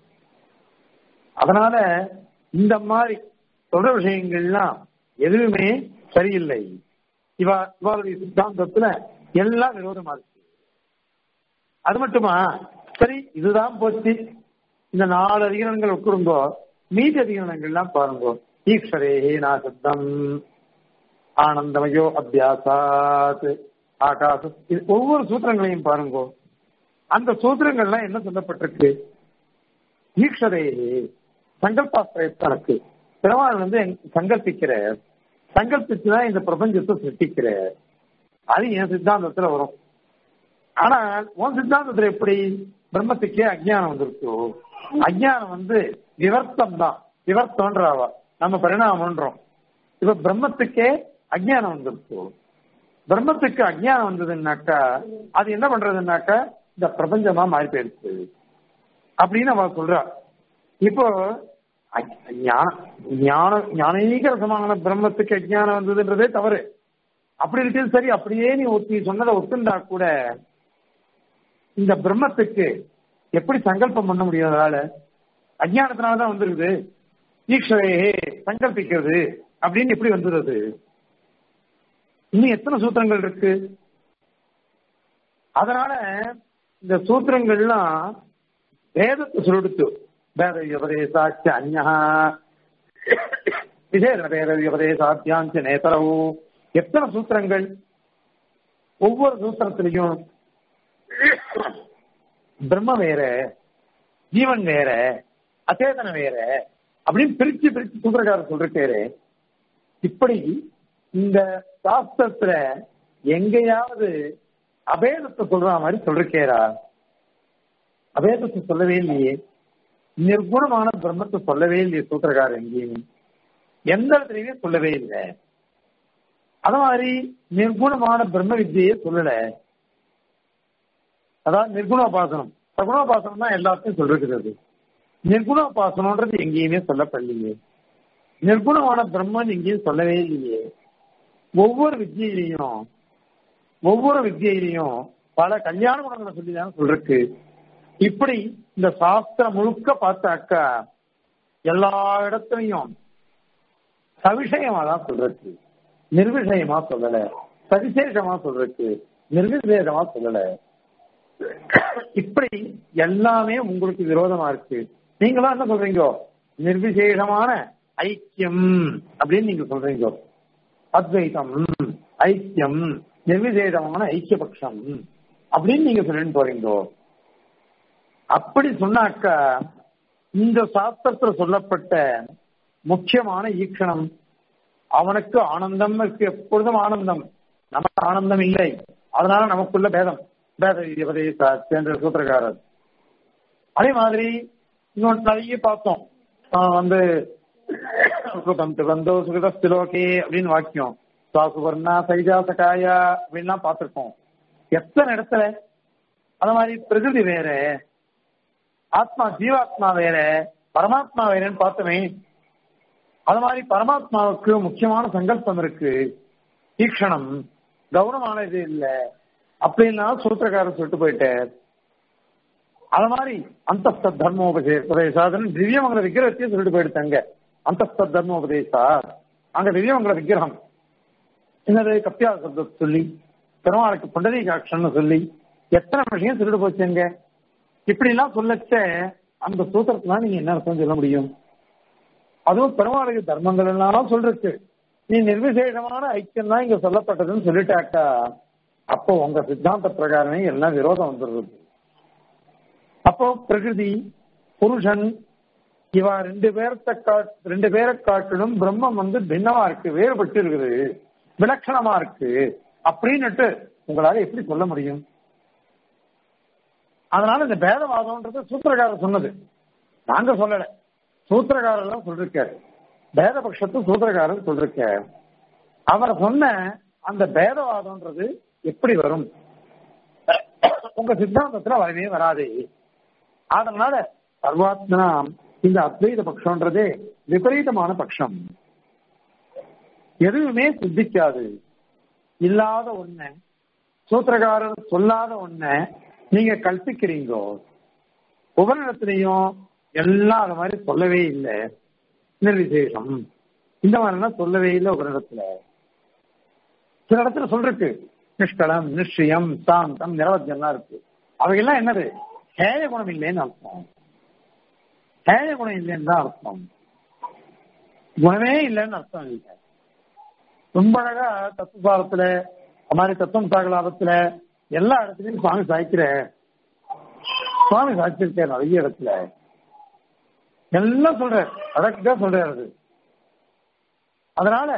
அதனால இந்த மாதிரி சொல்ற விஷயங்கள்லாம் எதுவுமே சரியில்லை இவா இவாளுடைய சித்தாந்தத்துல எல்லாம் விரோதமா இருக்கு அது மட்டுமா சரி இதுதான் போச்சு இந்த நாலு அதிகரணங்கள் உட்கொடுங்கோ மீதி அதிகரணங்கள்லாம் பாருங்க ஈஸ்வரேஹே நாசப்தம் ஆனந்தமயோ அபியாசாத் ஆகாச ஒவ்வொரு சூத்திரங்களையும் பாருங்க அந்த சூத்திரங்கள்லாம் என்ன சொல்லப்பட்டிருக்கு ஈஸ்வரேஹே சங்கல்பாஸ்திரத்தனக்கு பெருமாள் வந்து சங்கல்பிக்கிற சங்கல்பிச்சுதான் இந்த பிரபஞ்சத்தை சிருஷ்டிக்கிற அது என் சித்தாந்தத்துல வரும் ஆனா உன் சித்தாந்தத்துல எப்படி பிரம்மத்துக்கே அஜ்ஞானம் வந்துருச்சோ அஜ்ஞானம் வந்து விவர்த்தம் தான் விவர்த்தம்ன்றாவா நம்ம பரிணாமன்றோம் இப்ப பிரம்மத்துக்கே அஜ்ஞானம் வந்துருச்சோ பிரம்மத்துக்கு அஜ்ஞானம் வந்ததுன்னாக்கா அது என்ன பண்றதுன்னாக்கா இந்த பிரபஞ்சமா மாறி போயிடுச்சு அப்படின்னு அவ சொல்றா இப்போ அஜ்- ஞான- ஞான ஞானீக ரசமான பிரம்மத்துக்கு அஜ்ஞானம் வந்ததுன்றதே தவறு அப்படி இருக்குது சரி அப்படியே நீ ஒத்தி சொன்னதை ஒத்துண்டா கூட இந்த பிரம்மத்துக்கு எப்படி சங்கல்பம் பண்ண முடியும் அதனால அஜ்ஞானத்தினாலதான் வந்துருக்குது ஈஸ்வரையே சங்கல்பிக்கிறது அப்படின்னு எப்படி வந்துடுது இன்னும் எத்தனை சூத்திரங்கள் இருக்கு அதனால இந்த சூத்திரங்கள்லாம் வேதத்தை சொல்லிடுத்து வேத விபதேசாச்ச அந்யா விசேஷ வேத விபதேசாத்தியாஞ்ச நேதரவு எத்தனை சூத்திரங்கள் ஒவ்வொரு சூத்திரத்திலையும் பிரம்ம வேற ஜீவன் வேற அச்சேதன வேற அப்படின்னு பிரிச்சு பிரிச்சு சூத்திரக்காரர் சொல்றாரு இப்படி இந்த சாஸ்திரத்துல எங்கேயாவது அபேதத்தை சொல்ற மாதிரி சொல்றேரா அபேதத்தை சொல்லவே இல்லையே நிர்குணமான பிரம்மத்தை சொல்லவே இல்லையே சூத்திரக்காரர் எங்கேயும் எந்த இடத்துலயுமே சொல்லவே இல்லை அது மாதிரி நிர்குணமான பிரம்ம வித்தியை சொல்லல அதாவது நிர்குணோபாசனம் சகுணோபாசனம் தான் எல்லாத்தையும் சொல்லிருக்கிறது நிர்குணோபாசனம்ன்றது எங்கேயுமே சொல்லப்படலையே நிர்குணமான பிரம்மன் எங்கேயும் சொல்லவே இல்லையே ஒவ்வொரு வித்தியிலையும் ஒவ்வொரு வித்தியிலையும் பல கல்யாண குணங்களை சொல்லி தான் சொல்றக்கு இப்படி இந்த சாஸ்திரம் முழுக்க பார்த்தாக்கா எல்லா இடத்துலையும் சவிஷயமா தான் சொல்றக்கு நிர்விஷயமா சொல்லல சவிசேஷமா சொல்றக்கு நிர்விசேஷமா சொல்லல இப்படி எல்லாமே உங்களுக்கு விரோதமா இருக்கு நீங்களா என்ன சொல்றீங்க நிர்விசேஷமான ஐக்கியம் அப்படின்னு நீங்க சொல்றீங்க அத்வைதம் ஐக்கியம் நிர்விசேஷமான ஐக்கியபக்ஷம் அப்படின்னு நீங்க சொல்லிட்டு போறீங்க அப்படி சொன்னாக்கா இந்த சாஸ்திரத்துல சொல்லப்பட்ட முக்கியமான ஈக்ஷணம் அவனுக்கு ஆனந்தம் இருக்கு எப்பொழுதும் ஆனந்தம் நமக்கு ஆனந்தம் இல்லை அதனால நமக்குள்ள பேதம் பேத உபதேச சூத்திரக்காரர் அதே மாதிரி இன்னொன்று நிறைய பார்த்தோம் ஆஹ் வந்து சுகம் திவந்தோ சுகதஸ்திலோகே அப்படின்னு வாக்கியம் சுவர்ணா சைஜா சகாயா அப்படின்லாம் பார்த்திருக்கோம் எத்தனை இடத்துல அது மாதிரி பிரகிருதி வேற ஆத்மா ஜீவாத்மா வேற பரமாத்மா வேறன்னு பார்த்தோமே அது மாதிரி பரமாத்மாவுக்கு முக்கியமான சங்கல்பம் இருக்கு ஈக்ஷணம் கௌரவமான இது இல்ல அப்படின்னா சூத்திரக்காரர் சொல்லிட்டு போயிட்டார் அது மாதிரி அந்த தர்மோபதே உபதேசாதன் திவ்யமங்கல விக்கிரகத்தையும் சொல்லிட்டு போயிடுத்தாங்க அந்த தர்மோபதேசா அங்க திவ்யமங்கல விக்கிரகம் என்னது கப்பியா சப்தத்தை சொல்லி பெருமாளுக்கு புண்டரீகாட்சன்னு சொல்லி எத்தனை விஷயம் சொல்லிட்டு போச்சுங்க இப்படி எல்லாம் சொல்லச்ச அந்த சூத்திரத்துல நீங்க என்ன அர்த்தம் சொல்ல முடியும் அதுவும் பெருமாளுக்கு தர்மங்கள் எல்லாம் சொல்றது நீ நிர்விசேஷமான ஐக்கியம் தான் இங்க சொல்லப்பட்டதுன்னு சொல்லிட்டாக்கா அப்போ உங்க சித்தாந்த பிரகாரமே எல்லாம் விரோதம் வந்துடுறது அப்போ பிரகிருதி புருஷன் இவா ரெண்டு பேரத்தை காட் ரெண்டு பேரை காட்டிலும் பிரம்மம் வந்து பின்னமா இருக்கு வேறுபட்டு இருக்குது விலட்சணமா இருக்கு அப்படின்னுட்டு உங்களால எப்படி சொல்ல முடியும் அதனால இந்த பேதவாதம்ன்றது சூத்திரக்காரர் சொன்னது நாங்க சொல்லல சூத்திரக்காரர் தான் சொல்லிருக்காரு பேதபக்ஷத்து சூத்திரக்காரர் சொல்லிருக்காரு அவர் சொன்ன அந்த பேதவாதம்ன்றது எப்படி வரும் உங்க சித்தாந்தத்துல வரவே வராது அதனால சர்வாத்மனா இந்த அத்வைத பட்சம்ன்றதே விபரீதமான பட்சம் எதுவுமே சித்திக்காது இல்லாத ஒண்ண சூத்திரக்காரர் சொல்லாத ஒண்ண நீங்க கல்பிக்கிறீங்கோ உபரிடத்திலையும் எல்லாம் அது மாதிரி சொல்லவே இல்லை நிர்விசேஷம் இந்த மாதிரிலாம் சொல்லவே இல்லை உபரிடத்துல சில இடத்துல சொல்றக்கு நிஷ்கலம் நிச்சயம் சாந்தம் நிரவத்தியம்லாம் இருக்கு அவையெல்லாம் என்னது ஹேய குணம் இல்லைன்னு அர்த்தம் ஹேய குணம் இல்லைன்னு தான் அர்த்தம் குணமே இல்லைன்னு அர்த்தம் இல்லை ரொம்ப அழகா தத்துவபாரத்துல அது மாதிரி தத்துவம் சாகலாபத்துல எல்லா இடத்துலயும் சுவாமி சாய்க்கிற சுவாமி சாய்ச்சிருக்காரு நிறைய இடத்துல எல்லாம் சொல்றாரு அடக்கா சொல்றாரு அது அதனால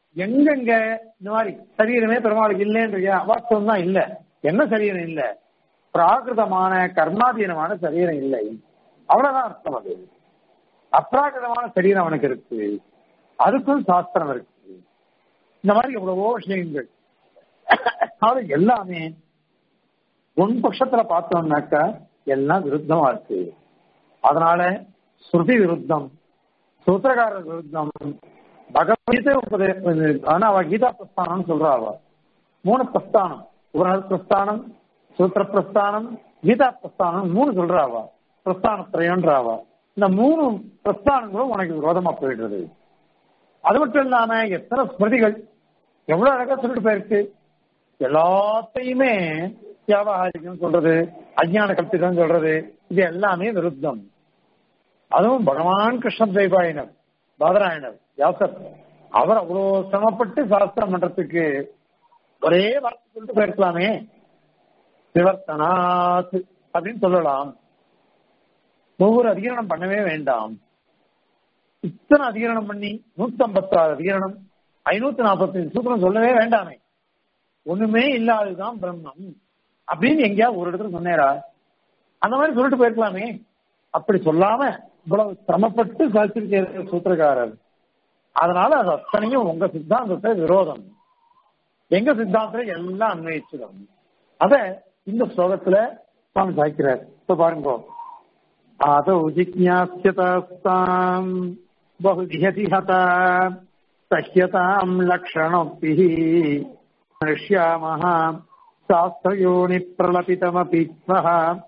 எங்கெங்க இந்த மாதிரி சரீரமே பெருமாளுக்கு இல்லைன்றியா வாஸ்தவம் தான் இல்ல என்ன சரீரம் இல்ல பிராகிருதமான கர்மாதீனமான சரீரம் இல்லை அவ்வளவுதான் அர்த்தம் அது அப்ராகிருதமான சரீரம் அவனுக்கு இருக்கு அதுக்கும் சாஸ்திரம் இருக்கு இந்த மாதிரி எவ்வளவோ விஷயங்கள் அது எல்லாமே உன் பட்சத்துல பார்த்தோம்னாக்கா எல்லாம் விருத்தமா இருக்கு அதனால ஸ்ருதி விருத்தம் சூத்திரகார விருத்தம் பகவத்கீதை உபதே ஆனா அவ கீதா பிரஸ்தானம் சொல்றா அவ மூணு பிரஸ்தானம் உபநகர் பிரஸ்தானம் சூத்திர பிரஸ்தானம் கீதா பிரஸ்தானம் மூணு சொல்றா அவ பிரஸ்தான திரையன்றாவா இந்த மூணு பிரஸ்தானங்களும் உனக்கு விரோதமா போயிடுறது அது மட்டும் இல்லாம எத்தனை ஸ்மிருதிகள் எவ்வளவு அழகா சொல்லிட்டு போயிருக்கு எல்லாத்தையுமே வியாபாரிகம் சொல்றது அஜ்ஞான கல்பிதம் சொல்றது இது எல்லாமே விருத்தம் அதுவும் பகவான் கிருஷ்ண தெய்வாயினர் பாதராயணர் வியாசர் அவர் அவ்வளோ சிரமப்பட்டு சாஸ்திரம் பண்றதுக்கு ஒரே வார்த்தை சொல்லிட்டு போயிருக்கலாமே விவர்த்தனாத் அப்படின்னு சொல்லலாம் ஒவ்வொரு அதிகரணம் பண்ணவே வேண்டாம் இத்தனை அதிகரணம் பண்ணி நூத்தி ஐம்பத்தாறு அதிகரணம் ஐநூத்தி நாற்பத்தி சூத்திரம் சொல்லவே வேண்டாமே ஒண்ணுமே இல்லாததுதான் பிரம்மம் அப்படின்னு எங்கேயாவது ஒரு இடத்துல சொன்னேரா அந்த மாதிரி சொல்லிட்டு போயிருக்கலாமே அப்படி சொல்லாம இவ்வளவு சிரமப்பட்டு சாதிச்சிருக்கிற சூத்திரக்காரர் அதனால அது அத்தனையும் உங்க சித்தாந்தத்தை விரோதம் எங்க சித்தாந்தத்தை எல்லாம் அன்வயிச்சிடும் அத இந்த ஸ்லோகத்துல சுவாமி சாய்க்கிறார் இப்ப பாருங்க आदौ जिज्ञास्यतास्ताम् बहुधियति हता सह्यताम् लक्षणोक्तिः हृष्यामः शास्त्रयोनिप्रलपितमपि स्वः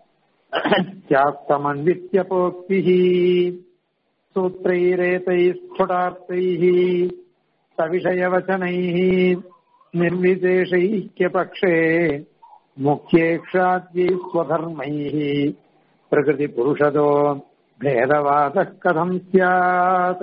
स्यास्तमन्वित्यपोक्तिः सूत्रैरेतैः स्फुटार्थैः सविषयवचनैः निर्विशेषैक्यपक्षे मुख्येक्षाद्यै स्वधर्मैः பிரகிருதி புருஷதோ பேதவாத கதம் சியாத்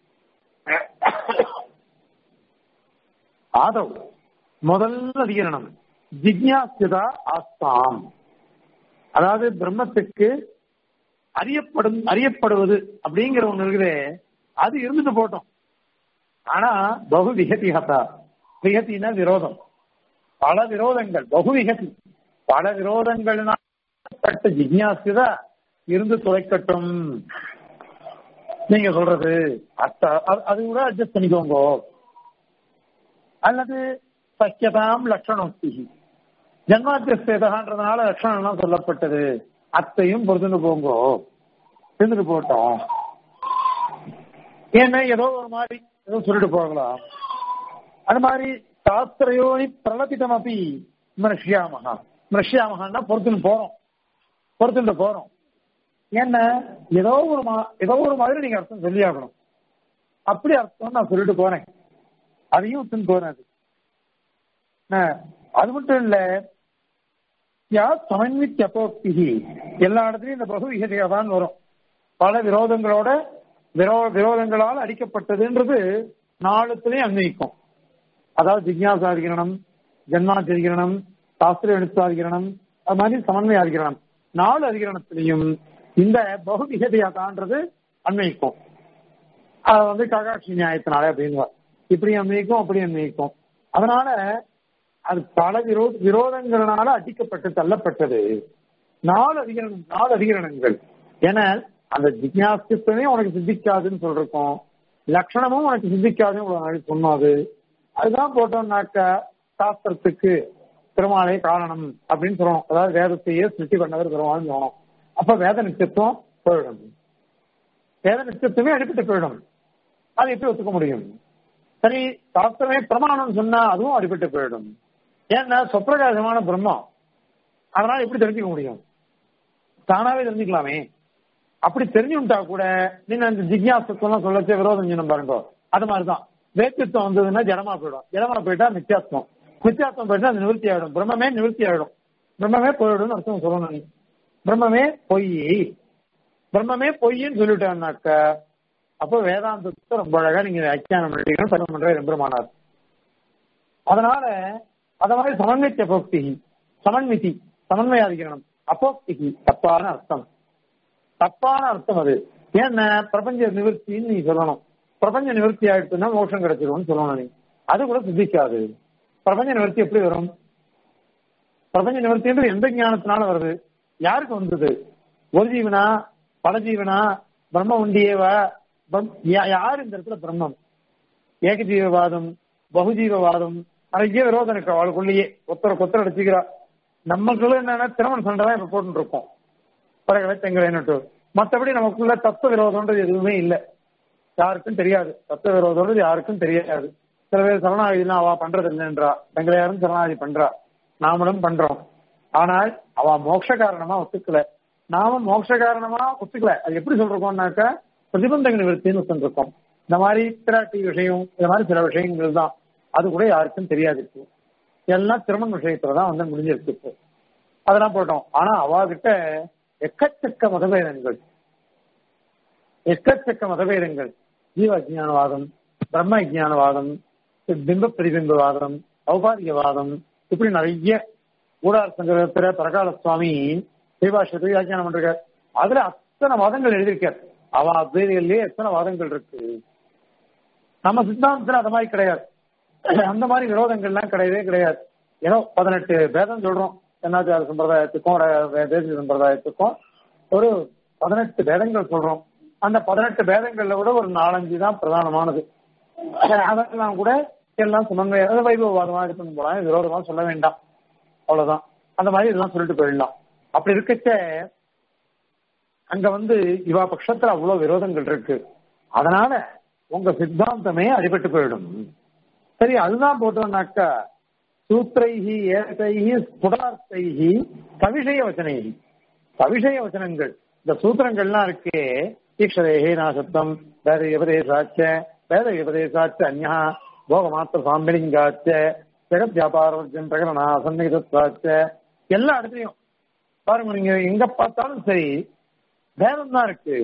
ஆதவ் முதல் அதிகரணம் ஜிக்யாசியதா ஆஸ்தாம் அதாவது பிரம்மத்துக்கு அறியப்படும் அறியப்படுவது அப்படிங்கிற ஒண்ணு இருக்குதே அது இருந்துட்டு போட்டோம் ஆனா பகு விகதி ஹதா விகத்தினா விரோதம் பல விரோதங்கள் பகு விகதி பல விரோதங்கள்னா பட்ட ஜிக்யாசுதா இருந்து துளைக்கட்டும் நீங்க சொல்றது அத்த அது கூட அட்ஜஸ்ட் பண்ணிக்கோங்க அல்லது சக்கியதாம் லட்சணோக்தி ஜன்மாத்தியஸ்தேதகான்றதுனால லட்சணம்லாம் சொல்லப்பட்டது அத்தையும் பொறுத்துட்டு போங்கோ இருந்துட்டு போட்டோம் ஏன்னா ஏதோ ஒரு மாதிரி ஏதோ சொல்லிட்டு போகலாம் அது மாதிரி சாஸ்திரயோனி பிரலபிதம் அப்படி மிருஷ்யாமகா மிருஷ்யாமகான்னா பொறுத்துன்னு போறோம் பொறுத்துட்டு போறோம் என்ன ஏதோ ஒரு மா ஏதோ ஒரு மாதிரி நீங்க அர்த்தம் சொல்லி ஆகணும் அப்படி அர்த்தம் நான் சொல்லிட்டு போறேன் அதையும் ஒத்துன்னு போறேன் அது அது மட்டும் இல்ல யா சமன்வித் அப்போக்திகி எல்லா இடத்துலயும் இந்த பகு விகதையா தான் வரும் பல விரோதங்களோட விரோ விரோதங்களால் அடிக்கப்பட்டதுன்றது நாளுத்துலயும் அன்வயிக்கும் அதாவது ஜிக்யாசாதிகரணம் ஜன்மாதிகரணம் சாஸ்திர எழுத்தாதிகரணம் அது மாதிரி சமன்வய அதிகரணம் நாலு அதிகரணத்திலையும் இந்த பகு விகதையாதான்றது அன்வயிக்கும் அது வந்து ககாட்சி நியாயத்தினால அப்படின்னு இப்படி அன்வயிக்கும் அப்படி அன்வயிக்கும் அதனால அது பல விரோ விரோதங்களால அடிக்கப்பட்டு தள்ளப்பட்டது நாலு அதிகரணம் நாலு அதிகரணங்கள் ஏன்னா அந்த ஜிக்யாசித்தமே உனக்கு சித்திக்காதுன்னு சொல்றோம் லட்சணமும் உனக்கு சித்திக்காதுன்னு ஒரு நாளைக்கு சொன்னோம் அது அதுதான் போட்டோம்னாக்க சாஸ்திரத்துக்கு பெருமாளே காரணம் அப்படின்னு சொல்லணும் அதாவது வேதத்தையே சிருஷ்டி பண்ணவர் பெருமாள்னு சொல்லணும் அப்ப வேத நிச்சயத்துவம் போயிடும் வேத நிச்சயத்துவமே அடிப்பட்டு போயிடும் அது எப்படி ஒத்துக்க முடியும் சரி சாஸ்திரமே பிரமாணம் சொன்னா அதுவும் அடிபட்டு போயிடும் ஏன்னா சொப்பிரகாசமான பிரம்மம் அதனால எப்படி தெரிஞ்சுக்க முடியும் தானாவே தெரிஞ்சுக்கலாமே அப்படி தெரிஞ்சுட்டா கூட நீங்க அந்த ஜிக்யாசத்துவம் சொல்லச்சே விரோதம் சொன்ன பாருங்க அது மாதிரிதான் வேத்தியத்துவம் வந்ததுன்னா ஜடமா போயிடும் ஜடமா போயிட்டா நித்தியாத்வம் நித்தியாத்வம் போயிட்டா அது நிவர்த்தி ஆயிடும் பிரம்மமே நிவர்த்தி ஆயிடும் பிரம்மமே போயிடும்னு அர்த்தம் சொல்லணும் நீ பிரம்மமே பொய் பிரம்மமே பொய்ன்னு சொல்லிட்டான்னாக்க அப்போ வேதாந்தத்தை ரொம்ப அழகா நீங்க வியாக்கியானம் பண்ணிட்டீங்கன்னா தர்மம் பண்ற எம்பெருமானார் அதனால அத மாதிரி சமன்வித்த போக்தி சமன்விதி சமன்வயாதிகரணம் அப்போக்திக்கு தப்பான அர்த்தம் தப்பான அர்த்தம் அது ஏன்னா பிரபஞ்ச நிவர்த்தின்னு நீ சொல்லணும் பிரபஞ்ச நிவர்த்தி ஆயிடுச்சுன்னா மோஷம் கிடைச்சிரும்னு சொல்லணும் நீ அது கூட சித்திக்காது பிரபஞ்ச நிவர்த்தி எப்படி வரும் பிரபஞ்ச நிவர்த்தின்றது எந்த ஞானத்தினால வருது யாருக்கு வந்தது ஒரு ஜீவனா பல ஜீவனா பிரம்ம உண்டியேவா பிரம்- யா- யார் இந்த இடத்துல பிரம்மம் ஏகஜீவவாதம் பகுஜீவவாதம் நிறைய விரோதம் இருக்கு அவளுக்குள்ளேயே ஒத்தரை கொத்தரை அடிச்சுக்கிறா நமக்குள்ள என்னன்னா திருமண சண்டை தான் இப்ப போட்டு இருக்கோம் பரகலை தெங்கலைன்னுட்டு மற்றபடி நமக்குள்ள தத்துவ விரோதம்ன்றது எதுவுமே இல்லை யாருக்கும் தெரியாது தத்துவ விரோதம்ன்றது யாருக்கும் தெரியாது சில பேர் சரணாகதினா அவ பண்றது இல்லைன்றா தங்களையாரும் சரணாகதி பண்றா நாமளும் பண்றோம் ஆனால் அவ மோட்ச காரணமா ஒத்துக்கல நாம மோட்ச காரணமா ஒத்துக்கல அது எப்படி சொல்றோம்னாக்கா பிரதிபந்தக நிவர்த்தின்னு சொல்லிருக்கோம் இந்த மாதிரி பிராட்டி விஷயம் இந்த மாதிரி சில விஷயங்கள் தான் அது கூட யாருக்கும் தெரியாது இப்போ எல்லாம் திருமண விஷயத்துல தான் வந்து முடிஞ்சிருக்கு இப்போ அதெல்லாம் போட்டோம் ஆனா அவாகிட்ட எக்கச்சக்க மதபேதங்கள் எக்கச்சக்க மதபேதங்கள் ஜீவ அஜ்ஞானவாதம் பிரம்ம அஜ்ஞானவாதம் பிம்ப பிரதிபிம்பவாதம் ஔபாதிகவாதம் இப்படி நிறைய ஊடார் சங்கரத்துல பரகால சுவாமி ஸ்ரீபாஷத்தை வியாக்கியானம் பண்றார் அதுல அத்தனை வாதங்கள் எழுதியிருக்கார் அவ அத்வைதிகள்லயே எத்தனை வாதங்கள் இருக்கு நம்ம சித்தாந்தத்துல அந்த மாதிரி கிடையாது அந்த மாதிரி விரோதங்கள்லாம் கிடையவே கிடையாது ஏதோ பதினெட்டு பேதம் சொல்றோம் தென்னாச்சார சம்பிரதாயத்துக்கும் வட- தேசிய சம்பிரதாயத்துக்கும் ஒரு பதினெட்டு பேதங்கள் சொல்றோம் அந்த பதினெட்டு பேதங்கள்ல கூட ஒரு நாலஞ்சு தான் பிரதானமானது அதெல்லாம் கூட எல்லாம் சுமங்க அதாவது வைபவவாதமா இது பண்ண போலாம் விரோதமா சொல்ல வேண்டாம் அவ்வளவுதான் அந்த மாதிரி இதெல்லாம் சொல்லிட்டு போயிடலாம் அப்படி இருக்கச்ச அங்க வந்து இவா பட்சத்துல அவ்வளவு விரோதங்கள் இருக்கு அதனால உங்க சித்தாந்தமே அடிபட்டு போயிடும் சரி அதுதான் போட்டோம்னாக்கா சூத்திரைஹி ஏதைஹி ஸ்புடார்த்தைஹி சவிஷய வச்சனைஹி சவிஷய வச்சனங்கள் இந்த சூத்திரங்கள்லாம் இருக்கே தீக்ஷதேஹி நாசத்தம் வேத விபதேசாச்ச வேத விபதேசாச்ச அந்யா போக மாத்திர சாம்பிலிங்காச்ச ஜெகத் வியாபாரம் பிரகடனா சந்நிகிதத்வாச்ச எல்லா இடத்துலயும் பாருங்க நீங்க எங்க பார்த்தாலும் சரி வேதம் தான் இருக்கு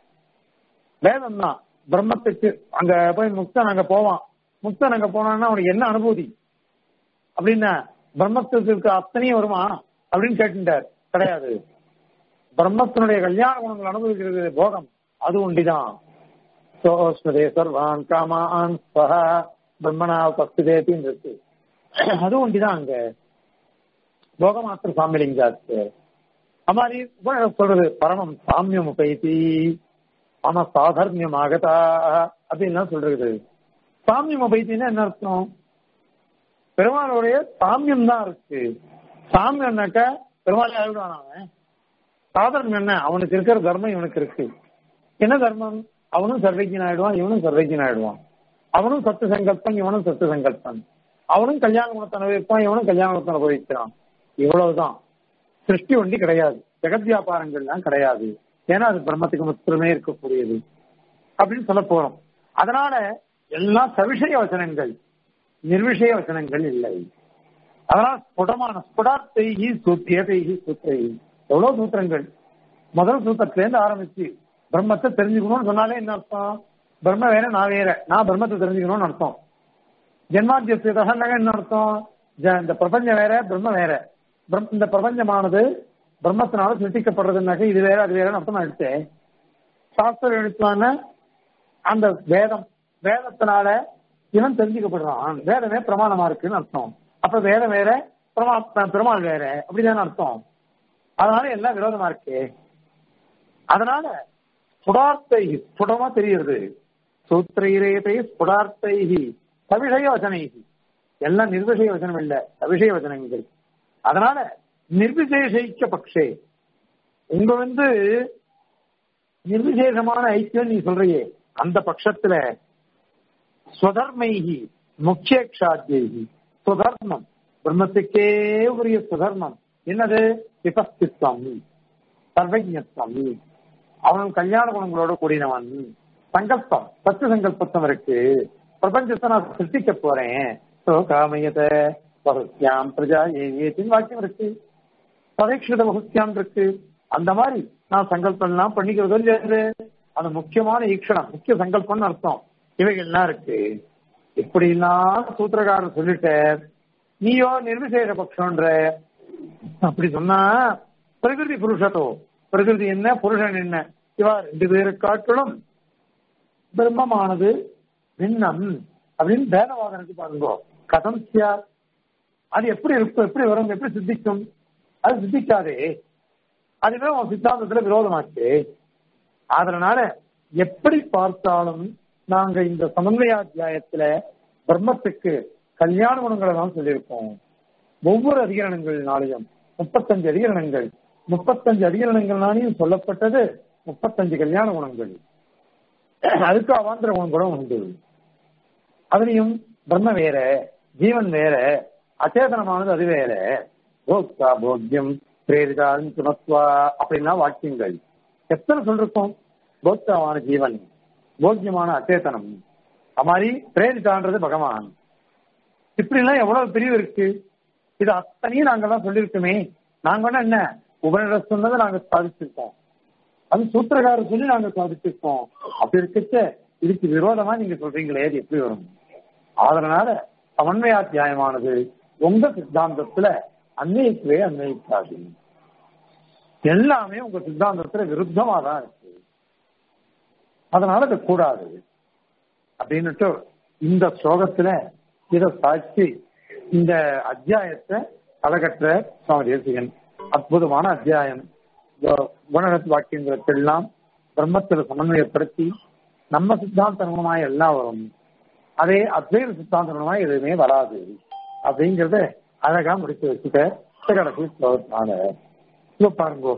வேதம் தான் பிரம்மத்துக்கு அங்க போய் முக்தன் அங்க போவான் முக்தன் அங்க போனான்னா அவனுக்கு என்ன அனுபூதி அப்படின்னா பிரம்மத்துக்கு இருக்க அத்தனையும் வருமா அப்படின்னு கேட்டுட்டார் கிடையாது பிரம்மத்தினுடைய கல்யாண குணங்கள் அனுபவிக்கிறது போகம் அது ஒண்டிதான் சோஸ்மதே சர்வான் காமான் சஹ பிரம்மனா பக்திதேத்தின்னு இருக்கு அது ஒண்டிதான் அங்க போகமாத்திர சாமிலிங்காச்சு அமாரி உபநிடதம் சொல்றது பரமம் சாமியம் உபைத்தி ஆமா சாதர்மியம் ஆகதா அப்படின்லாம் சொல்றது சாமியம் உபைத்தின்னா என்ன அர்த்தம் பெருமாளுடைய சாமியம் தான் இருக்கு சாமியம்னாக்க பெருமாளே ஆயிடுவான் அவன் சாதர்மியம் என்ன அவனுக்கு இருக்கிற தர்மம் இவனுக்கு இருக்கு என்ன தர்மம் அவனும் சர்வைக்கின் ஆயிடுவான் இவனும் சர்வைக்கின் ஆயிடுவான் அவனும் சத்து சங்கல்பன் இவனும் சத்து சங்கல்பன் அவனும் கல்யாண குணத்தை அனுபவிப்பான் இவனும் கல்யாண குணத்தை அனுபவிக்கிறான் இவ்வளவுதான் சிருஷ்டி ஒண்டி கிடையாது ஜெகத் வியாபாரங்கள்லாம் கிடையாது ஏன்னா அது பிரம்மத்துக்கு மாத்திரமே இருக்கக்கூடியது அப்படின்னு சொல்ல போறோம் அதனால எல்லாம் சவிஷய வசனங்கள் நிர்விஷய வசனங்கள் இல்லை அதனால ஸ்புடமான ஸ்புடார்த்தைகி சூத்தியதைகி சூத்திரை எவ்வளவு சூத்திரங்கள் முதல் சூத்திரத்துல இருந்து ஆரம்பிச்சு பிரம்மத்தை தெரிஞ்சுக்கணும்னு சொன்னாலே என்ன அர்த்தம் பிரம்ம வேற நான் வேற நான் பிரம்மத்தை தெரிஞ்சுக்கணும்னு அர்த்தம் ஜென்மாத்தியதாக என்ன அர்த்தம் ஜ- இந்த பிரபஞ்சம் வேற பிரம்ம வேற பிரம்- இந்த பிரபஞ்சமானது பிரம்மத்தினால சிருஷ்டிக்கப்படுறதுனாக்க இது வேற அது வேறன்னு அர்த்தம் ஆயிடுச்சு சாஸ்திரம் எழுத்தான அந்த வேதம் வேதத்தினால இவன் தெரிஞ்சுக்கப்படுறான் வேதமே பிரமாணமா இருக்குன்னு அர்த்தம் அப்ப வேதம் வேற பிரமா பெருமாள் வேற அப்படிதானே அர்த்தம் அதனால எல்லாம் விரோதமா இருக்கு அதனால ஸ்புடார்த்தை ஸ்புடமா தெரியுது சூத்திரைரேதை ஸ்புடார்த்தை சவிஷய வசனை எல்லாம் நிர்விஷய வசனம் இல்ல சவிஷய வசனங்கள் அதனால நிர்விசேஷிக்க பக்ஷே உங்க வந்து நிர்விசேஷமான ஐக்கியம் நீ சொல்றியே அந்த பட்சத்துல ஸ்வதர்மைகி முக்கியக்ஷாத்தியகி சுதர்மம் பிரம்மத்துக்கே உரிய சுதர்மம் என்னது விபஸ்தித்வம் சர்வஜத்வம் அவன் கல்யாண குணங்களோட கூடினவன் சங்கல்பம் சத்து சங்கல்பத்தம் இருக்கு பிரபஞ்சத்தை நான் சிருஷ்டிக்க போறேன் சோ காமயத பகுத்தியாம் பிரஜா ஏத்தின் வாக்கியம் இருக்கு பரீட்சித பகுத்தியாம் இருக்கு அந்த மாதிரி நான் சங்கல்பம்லாம் பண்ணிக்கிறது இல்லையாது அந்த முக்கியமான ஈக்ஷணம் முக்கிய சங்கல்பம்னு அர்த்தம் இவைகள்லாம் இருக்கு இப்படிலாம் சூத்திரக்காரர் சொல்லிட்ட நீயோ நிர்விசேஷ பட்சம்ன்ற அப்படி சொன்னா பிரகிருதி புருஷத்தோ பிரகிருதி என்ன புருஷன் என்ன இவா ரெண்டு பேரை காட்டிலும் பிரம்மமானது பின்னம் அப்படின்னு பேதவாதனுக்கு பாருங்க கதம் சியார் அது எப்படி இருக்கும் எப்படி வரும் எப்படி சித்திக்கும் அது சித்திக்காதே அதுவே உன் சித்தாந்தத்துல விரோதமாச்சு அதனால எப்படி பார்த்தாலும் நாங்க இந்த சமன்வயாத்தியாயத்துல பிரம்மத்துக்கு கல்யாண குணங்களை தான் சொல்லியிருக்கோம் ஒவ்வொரு அதிகரணங்கள்னாலையும் முப்பத்தஞ்சு அதிகரணங்கள் முப்பத்தஞ்சு அதிகரணங்கள்னாலையும் சொல்லப்பட்டது முப்பத்தஞ்சு கல்யாண குணங்கள் அதுக்கு அவாந்திர குணம் கூட உண்டு அதுலயும் பிரம்ம வேற ஜீவன் வேற அச்சேதனமானது அது வேற போக்தா போக்கியம் பிரேரிதான் சுமத்வா அப்படின்னா வாக்கியங்கள் எத்தனை சொல்லிருக்கோம் போக்தாவான ஜீவன் போக்கியமான அச்சேதனம் அது மாதிரி பிரேரிதான்றது பகவான் இப்படி எல்லாம் எவ்வளவு பிரிவு இருக்கு இது அத்தனையும் நாங்க தான் சொல்லியிருக்கோமே நாங்க வேணா என்ன உபநிட சொன்னதை நாங்க சாதிச்சிருக்கோம் அது சூத்திரக்காரர் சொல்லி நாங்க சாதிச்சிருக்கோம் அப்படி இருக்கச்ச இதுக்கு விரோதமா நீங்க சொல்றீங்களே அது எப்படி வரும் அதனால சமன்வயாத்தியாயமானது உங்க சித்தாந்தத்துல அன்வயிக்கவே அன்வயிக்காது எல்லாமே உங்க சித்தாந்தத்துல விருத்தமா தான் இருக்கு அதனால அது கூடாது அப்படின்னுட்டு இந்த ஸ்லோகத்துல இதை சாட்சி இந்த அத்தியாயத்தை அழகற்ற சுவாமி தேசிகன் அற்புதமான அத்தியாயம் குணநத் வாக்கியங்களுக்கெல்லாம் பிரம்மத்துல சமன்வயப்படுத்தி நம்ம சித்தாந்தமாய் எல்லாம் வரும் அதே அத்வைத சித்தாந்தமாய் எதுவுமே வராது அப்படிங்கறத அழகா முடிச்சு வச்சுட்ட கடைசி ஸ்லோகத்தினால இப்ப பாருங்க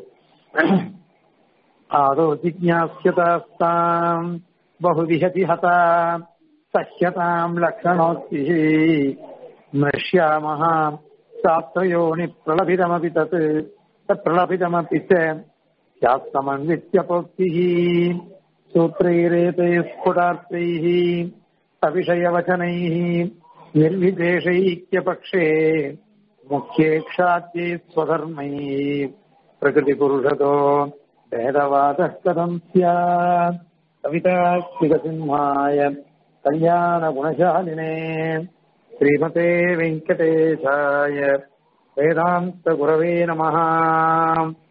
ஆதோ ஜிக்யாஸ்யதாஸ்தாம் बहुविहति हता सह्यताम् लक्षणोक्तिः नश्यामः शास्त्रयोनि प्रलभितमपि तत् तत् प्रलभितमपि च शास्त्रमन्वित्यपोक्तिः सूत्रैरेतैः स्फुटार्थैः सविषयवचनैः निर्विशेषैक्यपक्षे मुख्ये क्षात्यै स्वधर्मैः प्रकृतिपुरुषतो भेदवादः कथम् स्यात् कवितास्तिकसिंहाय कल्याणगुणशालिने श्रीमते वेङ्कटेशाय वेदान्तगुरवे नमः